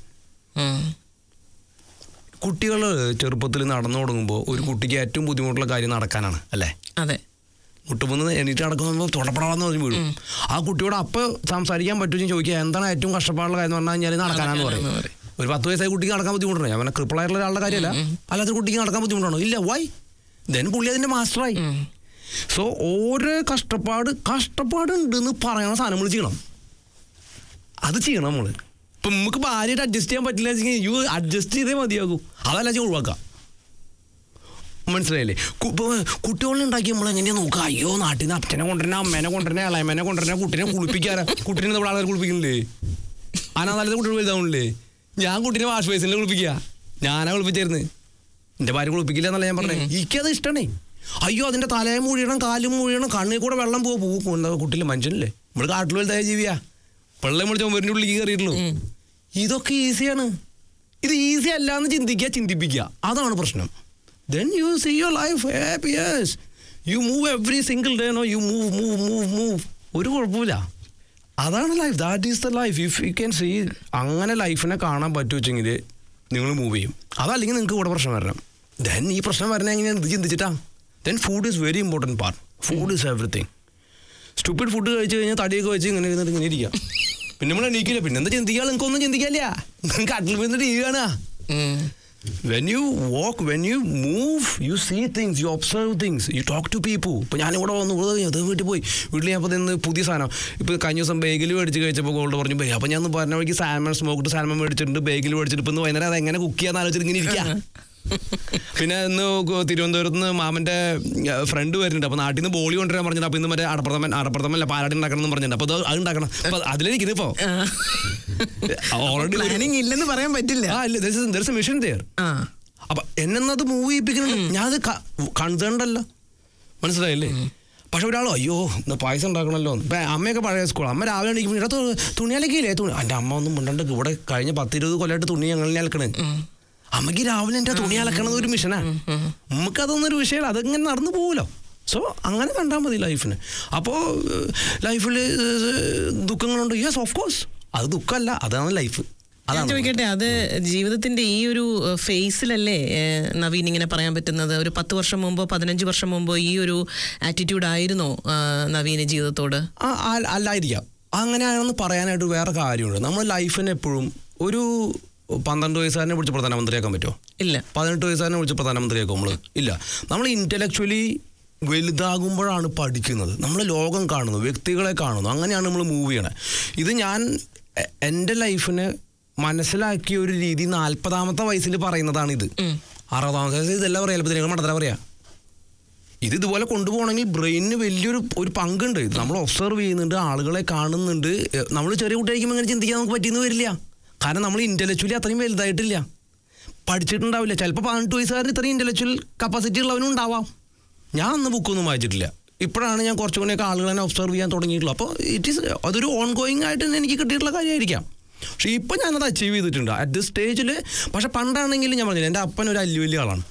കുട്ടികൾ ചെറുപ്പത്തിൽ നടന്നു തുടങ്ങുമ്പോൾ ഒരു കുട്ടിക്ക് ഏറ്റവും ബുദ്ധിമുട്ടുള്ള കാര്യം നടക്കാനാണ് അല്ലേ അതെ മുട്ടുമെന്ന് എണീറ്റ് നടക്കുമ്പോൾ തൊടപ്പെടാന്ന് പറഞ്ഞ് വീഴും ആ കുട്ടിയോട് അപ്പോൾ സംസാരിക്കാൻ പറ്റുമെന്ന് ചോദിക്കുക എന്താണ് ഏറ്റവും കഷ്ടപ്പാടുള്ള കാര്യം എന്ന് പറഞ്ഞു കഴിഞ്ഞാൽ നടക്കാനാന്ന് പറയും നടക്കാനാന്ന് പറയും. ഒരു പത്ത് വയസ്സായ കുട്ടിക്ക് നടക്കാൻ ബുദ്ധിമുട്ടുണ്ട് ഞാൻ പറഞ്ഞ ക്രിപ്പിളായിട്ടുള്ള ഒരാളുടെ കാര്യമല്ല അല്ലാത്ത കുട്ടിക്ക് നടക്കാൻ ബുദ്ധിമുട്ടാണോ ഇല്ല വൈ ദെൻ പുള്ളി അതിന്റെ മാസ്റ്ററായി സോ ഓരോ കഷ്ടപ്പാട് കഷ്ടപ്പാടുണ്ടെന്ന് പറയണ സാധനങ്ങൾ ചെയ്യണം അത് ചെയ്യണം നമ്മള് ഇപ്പൊ നമുക്ക് ഭാര്യയായിട്ട് അഡ്ജസ്റ്റ് ചെയ്യാൻ പറ്റില്ല വെച്ചെങ്കിൽ യു അഡ്ജസ്റ്റ് ചെയ്തേ മതിയാകൂ അതല്ല ഞാൻ ഒഴിവാക്കാം മനസ്സിലായില്ലേ കു- ഇപ്പൊ കുട്ടികളുണ്ടാക്കി നമ്മൾ എങ്ങനെയാ നോക്കുക അയ്യോ നാട്ടിൽ നിന്ന് അച്ഛനെ കൊണ്ടുവരണ അമ്മേനെ കൊണ്ടുവരണ ഇളയമ്മേനെ കൊണ്ടുവരണ കുട്ടീനെ കുളിപ്പിക്കാറ് കുട്ടീനെ നമ്മൾ ആൾക്കാർ കുളിപ്പിക്കുന്നില്ലേ അനാഥാലത്തെ കുട്ടികൾ വലുതാവണില്ലേ ഞാൻ കുട്ടീനെ വാഷ് ബേസിനിൽ കുളിപ്പിക്കുക ഞാനാ കുളിപ്പിച്ചായിരുന്നു എൻ്റെ ഭാര്യ കുളിപ്പിക്കില്ല എന്നല്ല ഞാൻ പറഞ്ഞത് എനിക്കത് ഇഷ്ടമാണേ അയ്യോ അതിൻ്റെ തലയും മൂഴിയണം കാലും മൂഴിയണം കണ്ണിൽ കൂടെ വെള്ളം പോകും പോകും എന്താ കുട്ടിയില്ല മനുഷ്യനല്ലേ നമ്മൾ കാട്ടിൽ വലുതായ ജീവിയാ വെള്ളം നമ്മൾ ചുമരിൻ്റെ ഉള്ളിലേക്ക് കയറിയിട്ടുള്ളൂ ഇതൊക്കെ ഈസിയാണ് ഇത് ഈസി അല്ല എന്ന് ചിന്തിക്കുക ചിന്തിപ്പിക്കുക അതാണ് പ്രശ്നം then you see your life happy yes you move every single day no you move move move move ഒരു കുഴപ്പമില്ല അതാണ് life that is the life if you can see അങ്ങനെ ലൈഫിനെ കാണാൻ പറ്റുവെച്ചെങ്കിൽ നിങ്ങൾ മൂവ് ചെയ്യും അതല്ലെങ്കിൽ നിങ്ങൾക്ക് ഇവിടെ പ്രശ്നം വരണം ദെൻ ഈ പ്രശ്നം വരണ എങ്ങനെയാണ് ഇത് ചിന്തിച്ചിട്ടാ then food is very important part food is everything stupid food കഴിച്ചു കഴിഞ്ഞാൽ തടിയൊക്കെ വെച്ച് ഇങ്ങനെ ഇരുന്നിട്ട് ഇങ്ങനെ ഇരിക്കുക പിന്നെ നമ്മൾ എണീക്കില്ല പിന്നെ എന്താ ചിന്തിക്കുക നിങ്ങൾക്കൊന്നും ചിന്തിക്കാല്ല കട്ടിൽ വന്നിട്ട് ഇരിക്കുകയാണ് when you walk when you move you see things you observe things you talk to people ഇപ്പോൾ ഞാനിവിടെ വന്നു ഇവിടെ കഴിഞ്ഞു അത് വീട്ടിൽ പോയി വീട്ടിൽ ഞാൻ അപ്പോൾ ഇന്ന് പുതിയ സാധനം ഇപ്പോൾ കഴിഞ്ഞ ദിവസം ബേഗിൽ മേടിച്ച് കഴിച്ചപ്പോൾ ഗോൾഡ് പറഞ്ഞു ബേ അപ്പോൾ ഞാൻ ഒന്ന് പറഞ്ഞ വഴിക്ക് സാൽമൺ സ്മോക്ഡ് സാൽമൺ മേടിച്ചിട്ടുണ്ട് ബേഗിൽ മേടിച്ചിട്ട് ഇപ്പോൾ ഇന്ന് വൈകുന്നേരം അത് എങ്ങനെ കുക്ക് ചെയ്യാന്ന് ആലോചിച്ചിട്ട് ഇങ്ങനെ ഇരിക്കുക പിന്നെ ഇന്ന് ഗോ- തിരുവനന്തപുരത്ത് നിന്ന് മാമന്റെ ഫ്രണ്ട് വരുന്നുണ്ട് അപ്പൊ നാട്ടിൽ നിന്ന് ബോളി കൊണ്ടുവരാൻ പറഞ്ഞിട്ട് അപ്പൊ ഇന്ന് മറ്റേ അടപ്രഥമൻ അടപ്രഥമല്ല പാലാടി ഉണ്ടാക്കണം എന്ന് പറഞ്ഞിട്ടുണ്ട് അപ്പൊ അത് അത് ഉണ്ടാക്കണം അപ്പൊ അതിലിരിക്കുന്നു ഇപ്പൊ ഓൾറെഡി പ്ലാനിങ് ഇല്ലെന്ന് പറയാൻ പറ്റില്ല ആ ഇല്ല മിഷൻ തേർ ആ അപ്പൊ എന്നെന്നത് മൂവ് ചെയ്യിപ്പിക്കുന്നുണ്ട് ഞാനത് കൺസേൺഡ് അല്ല മനസ്സിലായില്ലേ പക്ഷെ ഒരാളോ അയ്യോ ഇന്ന് പായസം ഉണ്ടാക്കണമല്ലോ ഇപ്പൊ അമ്മയൊക്കെ പഴയ സ്കൂൾ അമ്മ രാവിലെ എണീക്കുമ്പോൾ ഇടാ തുണിയാലൊക്കെ തുണി എൻ്റെ അമ്മ ഒന്നും മുണ്ടണ്ട് ഇവിടെ കഴിഞ്ഞ പത്തിരുപത് കൊല്ലമായിട്ട് തുണി ഞങ്ങൾ അലക്കണേ അമ്മയ്ക്ക് രാവിലെ എൻ്റെ തുണി അലക്കണത് ഒരു മിഷനാ നമുക്ക് അതൊന്നും ഒരു വിഷയമല്ല അതിങ്ങനെ നടന്നു പോവുമല്ലോ സോ അങ്ങനെ കണ്ടാൽ മതി ലൈഫിന് അപ്പോൾ ലൈഫിൽ ദുഃഖങ്ങളുണ്ട് യെസ് ഓഫ് കോഴ്സ് അത് ദുഃഖമല്ല അതാണ് ലൈഫ് ഞാൻ അതാണ് ചോദിക്കട്ടെ അത് ജീവിതത്തിന്റെ ഈ ഒരു ഫേസിലല്ലേ ഏഹ്, നവീൻ ഇങ്ങനെ പറയാൻ പറ്റുന്നത് ഒരു പത്ത് വർഷം മുമ്പോ പതിനഞ്ച് വർഷം മുമ്പോ ഈ ഒരു ആറ്റിറ്റ്യൂഡ് ആയിരുന്നോ ആ, നവീന് ജീവിതത്തോട് ആ ആ- അല്ലായിരിക്കാം അങ്ങനെയാണെന്ന് പറയാനായിട്ട് വേറെ കാര്യമുണ്ട് നമ്മൾ ലൈഫിന് എപ്പോഴും ഒരു പന്ത്രണ്ട് വയസ്സുകാരനെ വിളിച്ച് പ്രധാനമന്ത്രിയാക്കാൻ പറ്റുമോ ഇല്ല പതിനെട്ട് വയസ്സുകാരനെ വിളിച്ച് പ്രധാനമന്ത്രിയാക്കും നമ്മൾ ഇല്ല നമ്മൾ ഇൻ്റലക്ച്വലി വലുതാകുമ്പോഴാണ് പഠിക്കുന്നത് നമ്മൾ ലോകം കാണുന്നു വ്യക്തികളെ കാണുന്നു അങ്ങനെയാണ് നമ്മൾ മൂവ് ചെയ്യണത് ഇത് ഞാൻ എ- എൻ്റെ ലൈഫിനെ മനസ്സിലാക്കിയ ഒരു രീതി നാൽപ്പതാമത്തെ വയസ്സിൽ പറയുന്നതാണ് ഇത് അറുപതാമത്തെ വയസ്സിൽ ഇതെല്ലാം പറയാം ചിലപ്പോൾ നിങ്ങൾ മണ്ടത്തര പറയാം ഇത് ഇതുപോലെ കൊണ്ടുപോകണമെങ്കിൽ ബ്രെയിനിന് വലിയൊരു ഒരു പങ്കുണ്ട് ഇത് നമ്മൾ ഒബ്സർവ് ചെയ്യുന്നുണ്ട് ആളുകളെ കാണുന്നുണ്ട് നമ്മൾ ചെറിയ കുട്ടിയായിരിക്കുമ്പോൾ ഇങ്ങനെ ചിന്തിക്കാൻ നമുക്ക് പറ്റിയെന്ന് വരില്ല കാരണം നമ്മൾ ഇൻ്റലക്ച്വലി അത്രയും വലുതായിട്ടില്ല പഠിച്ചിട്ടുണ്ടാവില്ല ചിലപ്പോൾ പതിനെട്ട് വയസ്സുകാരന് ഇത്രയും ഇൻ്റലക്ച്വൽ കപ്പാസിറ്റി ഉള്ളവനും ഉണ്ടാവാം ഞാൻ അന്ന് ബുക്കൊന്നും വായിച്ചിട്ടില്ല ഇപ്പോഴാണ് ഞാൻ കുറച്ചുകൂടെയൊക്കെ ആളുകളെ ഒബ്സർവ് ചെയ്യാൻ തുടങ്ങിയിട്ടുള്ളത് അപ്പോൾ ഇറ്റ് ഈസ് അതൊരു ഓൺ ഗോയിങ് ആയിട്ട് തന്നെ എനിക്ക് കിട്ടിയിട്ടുള്ള കാര്യമായിരിക്കാം പക്ഷേ ഇപ്പം ഞാനത് അച്ചീവ് ചെയ്തിട്ടുണ്ട് അറ്റ് ദിസ് സ്റ്റേജിൽ പക്ഷെ പണ്ടാണെങ്കിൽ ഞാൻ പറഞ്ഞില്ല എൻ്റെ അപ്പൻ ഒരു അല്ലു വലിയ ആളാണ്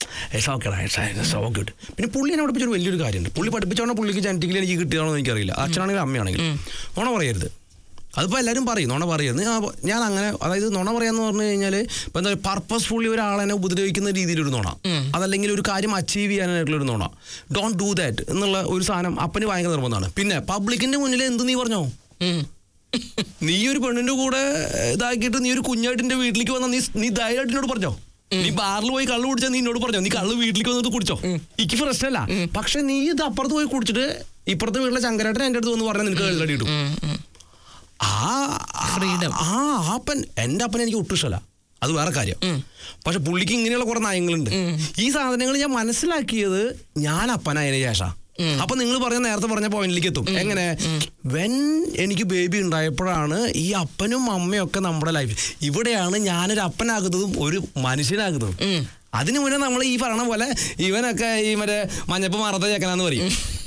സോ ഗുഡ് പിന്നെ പുള്ളി എന്നെ പഠിപ്പിച്ചൊരു വലിയൊരു കാര്യമുണ്ട് പുള്ളി പഠിപ്പിച്ചോണ്ട് പുള്ളിക്ക് ജനറ്റിക്കലി എനിക്ക് കിട്ടിയതാണോ എന്ന് എനിക്കറിയില്ല അച്ഛനാണെങ്കിലും അമ്മയാണെങ്കിലും നുണ പറയരുത് അതിപ്പോൾ എല്ലാവരും പറയും നുണ പറയരുത് ഞാൻ ഞാൻ അങ്ങനെ അതായത് നുണ പറയാന്ന് പറഞ്ഞു കഴിഞ്ഞാൽ ഇപ്പം എന്താ പർപ്പസ്ഫുള്ളി ഒരാളെന്നെ ഉപദ്രവിക്കുന്ന രീതിയിലൊരു നുണ അതല്ലെങ്കിൽ ഒരു കാര്യം അച്ചീവ് ചെയ്യാനായിട്ടുള്ളൊരു നുണ ഡോണ്ട് ഡൂ ദാറ്റ് എന്നുള്ള ഒരു സാധനം അപ്പന് ഭയങ്കര നിർബന്ധമാണ് പിന്നെ പബ്ലിക്കിന്റെ മുന്നിൽ എന്ത് നീ പറഞ്ഞോ ഉം. നീ ഒരു പെണ്ണിന്റെ കൂടെ ഇതാക്കിയിട്ട് നീ ഒരു കുഞ്ഞായിട്ട് എന്റെ വീട്ടിലേക്ക് വന്ന നീ നീ ധൈര്യമായിട്ട് എന്നോട് പറഞ്ഞോ നീ ബാറിൽ പോയി കള്ളു കുടിച്ചാൽ നീ എന്നോട് പറഞ്ഞോ നീ കള്ളു വീട്ടിലേക്ക് വന്നിട്ട് കുടിച്ചോ എനിക്ക് പ്രശ്നമല്ല പക്ഷെ നീ ഇത് അപ്പുറത്ത് പോയി കുടിച്ചിട്ട് ഇപ്പുറത്തെ വീട്ടിലെ ചങ്കരേട്ടൻ എന്റെ അടുത്ത് വന്ന് പറഞ്ഞാൽ നിനക്ക് വെള്ളടി കിട്ടും ഉം, ഉം. ആ Freedom. ആ ആ അപ്പൻ എൻ്റെ അപ്പൻ എനിക്ക് ഒട്ടും ഇഷ്ടമല്ല അത് വേറെ കാര്യം പക്ഷെ പുള്ളിക്ക് ഇങ്ങനെയുള്ള കുറെ നയങ്ങളുണ്ട് ഈ സാധനങ്ങൾ ഞാൻ മനസ്സിലാക്കിയത് ഞാൻ അപ്പനായതിനു ശേഷം അപ്പൊ നിങ്ങൾ പറഞ്ഞ നേരത്തെ പറഞ്ഞ പോയിന്റിലേക്ക് എത്തും എങ്ങനെ വെൻ എനിക്ക് ബേബി ഉണ്ടായപ്പോഴാണ് ഈ അപ്പനും അമ്മയും ഒക്കെ നമ്മുടെ ലൈഫ് ഇവിടെയാണ് ഞാനൊരു അപ്പനാകുന്നതും ഒരു മനുഷ്യനാകുന്നതും അതിനു മുന്നേ നമ്മൾ ഈ പറയണ പോലെ ഇവനൊക്കെ ഈ മറ്റേ മഞ്ഞപ്പ് മാറാത്ത ചേക്കനാന്ന് പറയും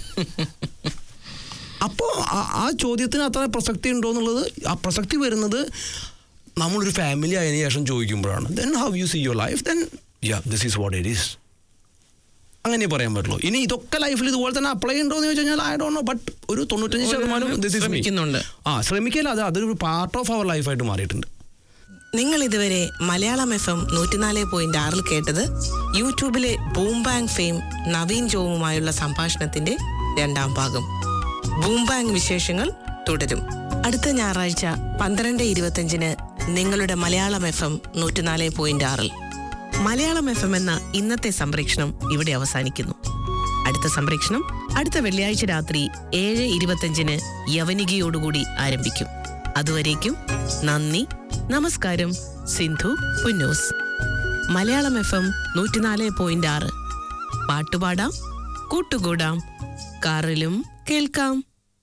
അപ്പോൾ ആ ചോദ്യത്തിന് അത്ര പ്രസക്തി ഉണ്ടോ എന്നുള്ളത് ആ പ്രസക്തി വരുന്നത് നമ്മളൊരു ഫാമിലി ആയതിനു ശേഷം ചോദിക്കുമ്പോഴാണ് then how you see your life then yeah this is what it is അങ്ങനെ പറയാൻ പറ്റുള്ളൂ ഇനി ഇതൊക്കെ ലൈഫിൽ ഇതുപോലെ തന്നെ അപ്ലൈ ഉണ്ടോ എന്ന് ചോദിച്ചു കഴിഞ്ഞാൽ ഐ ഡോണ്ട് നോ ബട്ട് ഒരു തൊണ്ണൂറ്റഞ്ച് ശതമാനം ദിസ് ഇസ് ശ്രമിക്കുന്നുണ്ട്. ആ ശ്രമിക്കില്ല അത് അതൊരു പാർട്ട് ഓഫ് അവർ ലൈഫായിട്ട് മാറിയിട്ടുണ്ട് നിങ്ങൾ ഇതുവരെ മലയാളം എഫ് എം നൂറ്റിനാല് പോയിന്റ് ആറിൽ കേട്ടത് യൂട്യൂബിലെ ബൂം ബാങ് ഫെയിം നവീൻ ജോവുമായുള്ള സംഭാഷണത്തിന്റെ രണ്ടാം ഭാഗം ബൂം ബാങ് വിശേഷങ്ങൾ തുടരും അടുത്ത ഞായറാഴ്ച പന്ത്രണ്ട് ഇരുപത്തഞ്ചിന് നിങ്ങളുടെ മലയാളം എഫ് എം നൂറ്റിനാല് പോയിന്റ് ആറിൽ മലയാളം എഫ് എം എന്ന ഇന്നത്തെ സംപ്രേക്ഷണം ഇവിടെ അവസാനിക്കുന്നു അടുത്ത സംപ്രേക്ഷണം അടുത്ത വെള്ളിയാഴ്ച രാത്രി ഏഴ് ഇരുപത്തഞ്ചിന് യവനികയോടുകൂടി ആരംഭിക്കും അതുവരേക്കും നന്ദി നമസ്കാരം സിന്ധു പുന്നൂസ് മലയാളം എഫ് എം നൂറ്റിനാല് പോയിന്റ് ആറ് പാട്ടുപാടാം കൂട്ടുകൂടാം കാറിലും കേൾക്കാം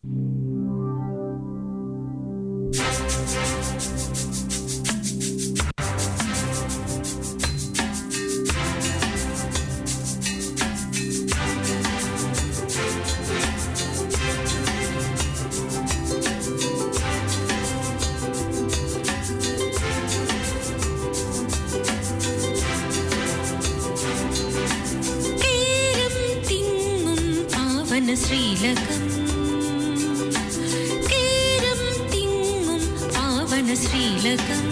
കേരം തിങ്ങും പാവന ശ്രീലകം കേരം തിങ്ങും പാവന ശ്രീലകം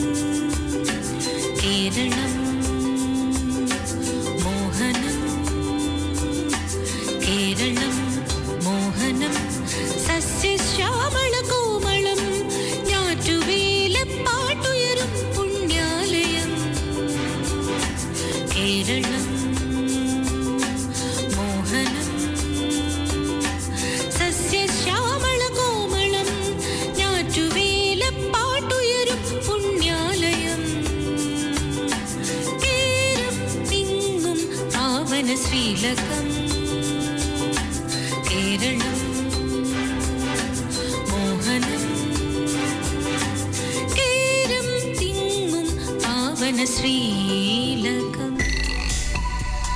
കേരളം മോഹനം കേരളം മോഹനം സസ്യശ്യാമള കോമളം ഞാറ്റുവേല പാട്ടുയരും പുണ്യാലയം കേരളം മോഹനം സസ്യശ്യാമള കോമളം ഞാറ്റുവേല പാട്ടുയരും പുണ്യാലയം കേരം പാവന ശ്രീലകം കേരളം മോഹനം കേരം തിങ്ങും പാവന ശ്രീലകം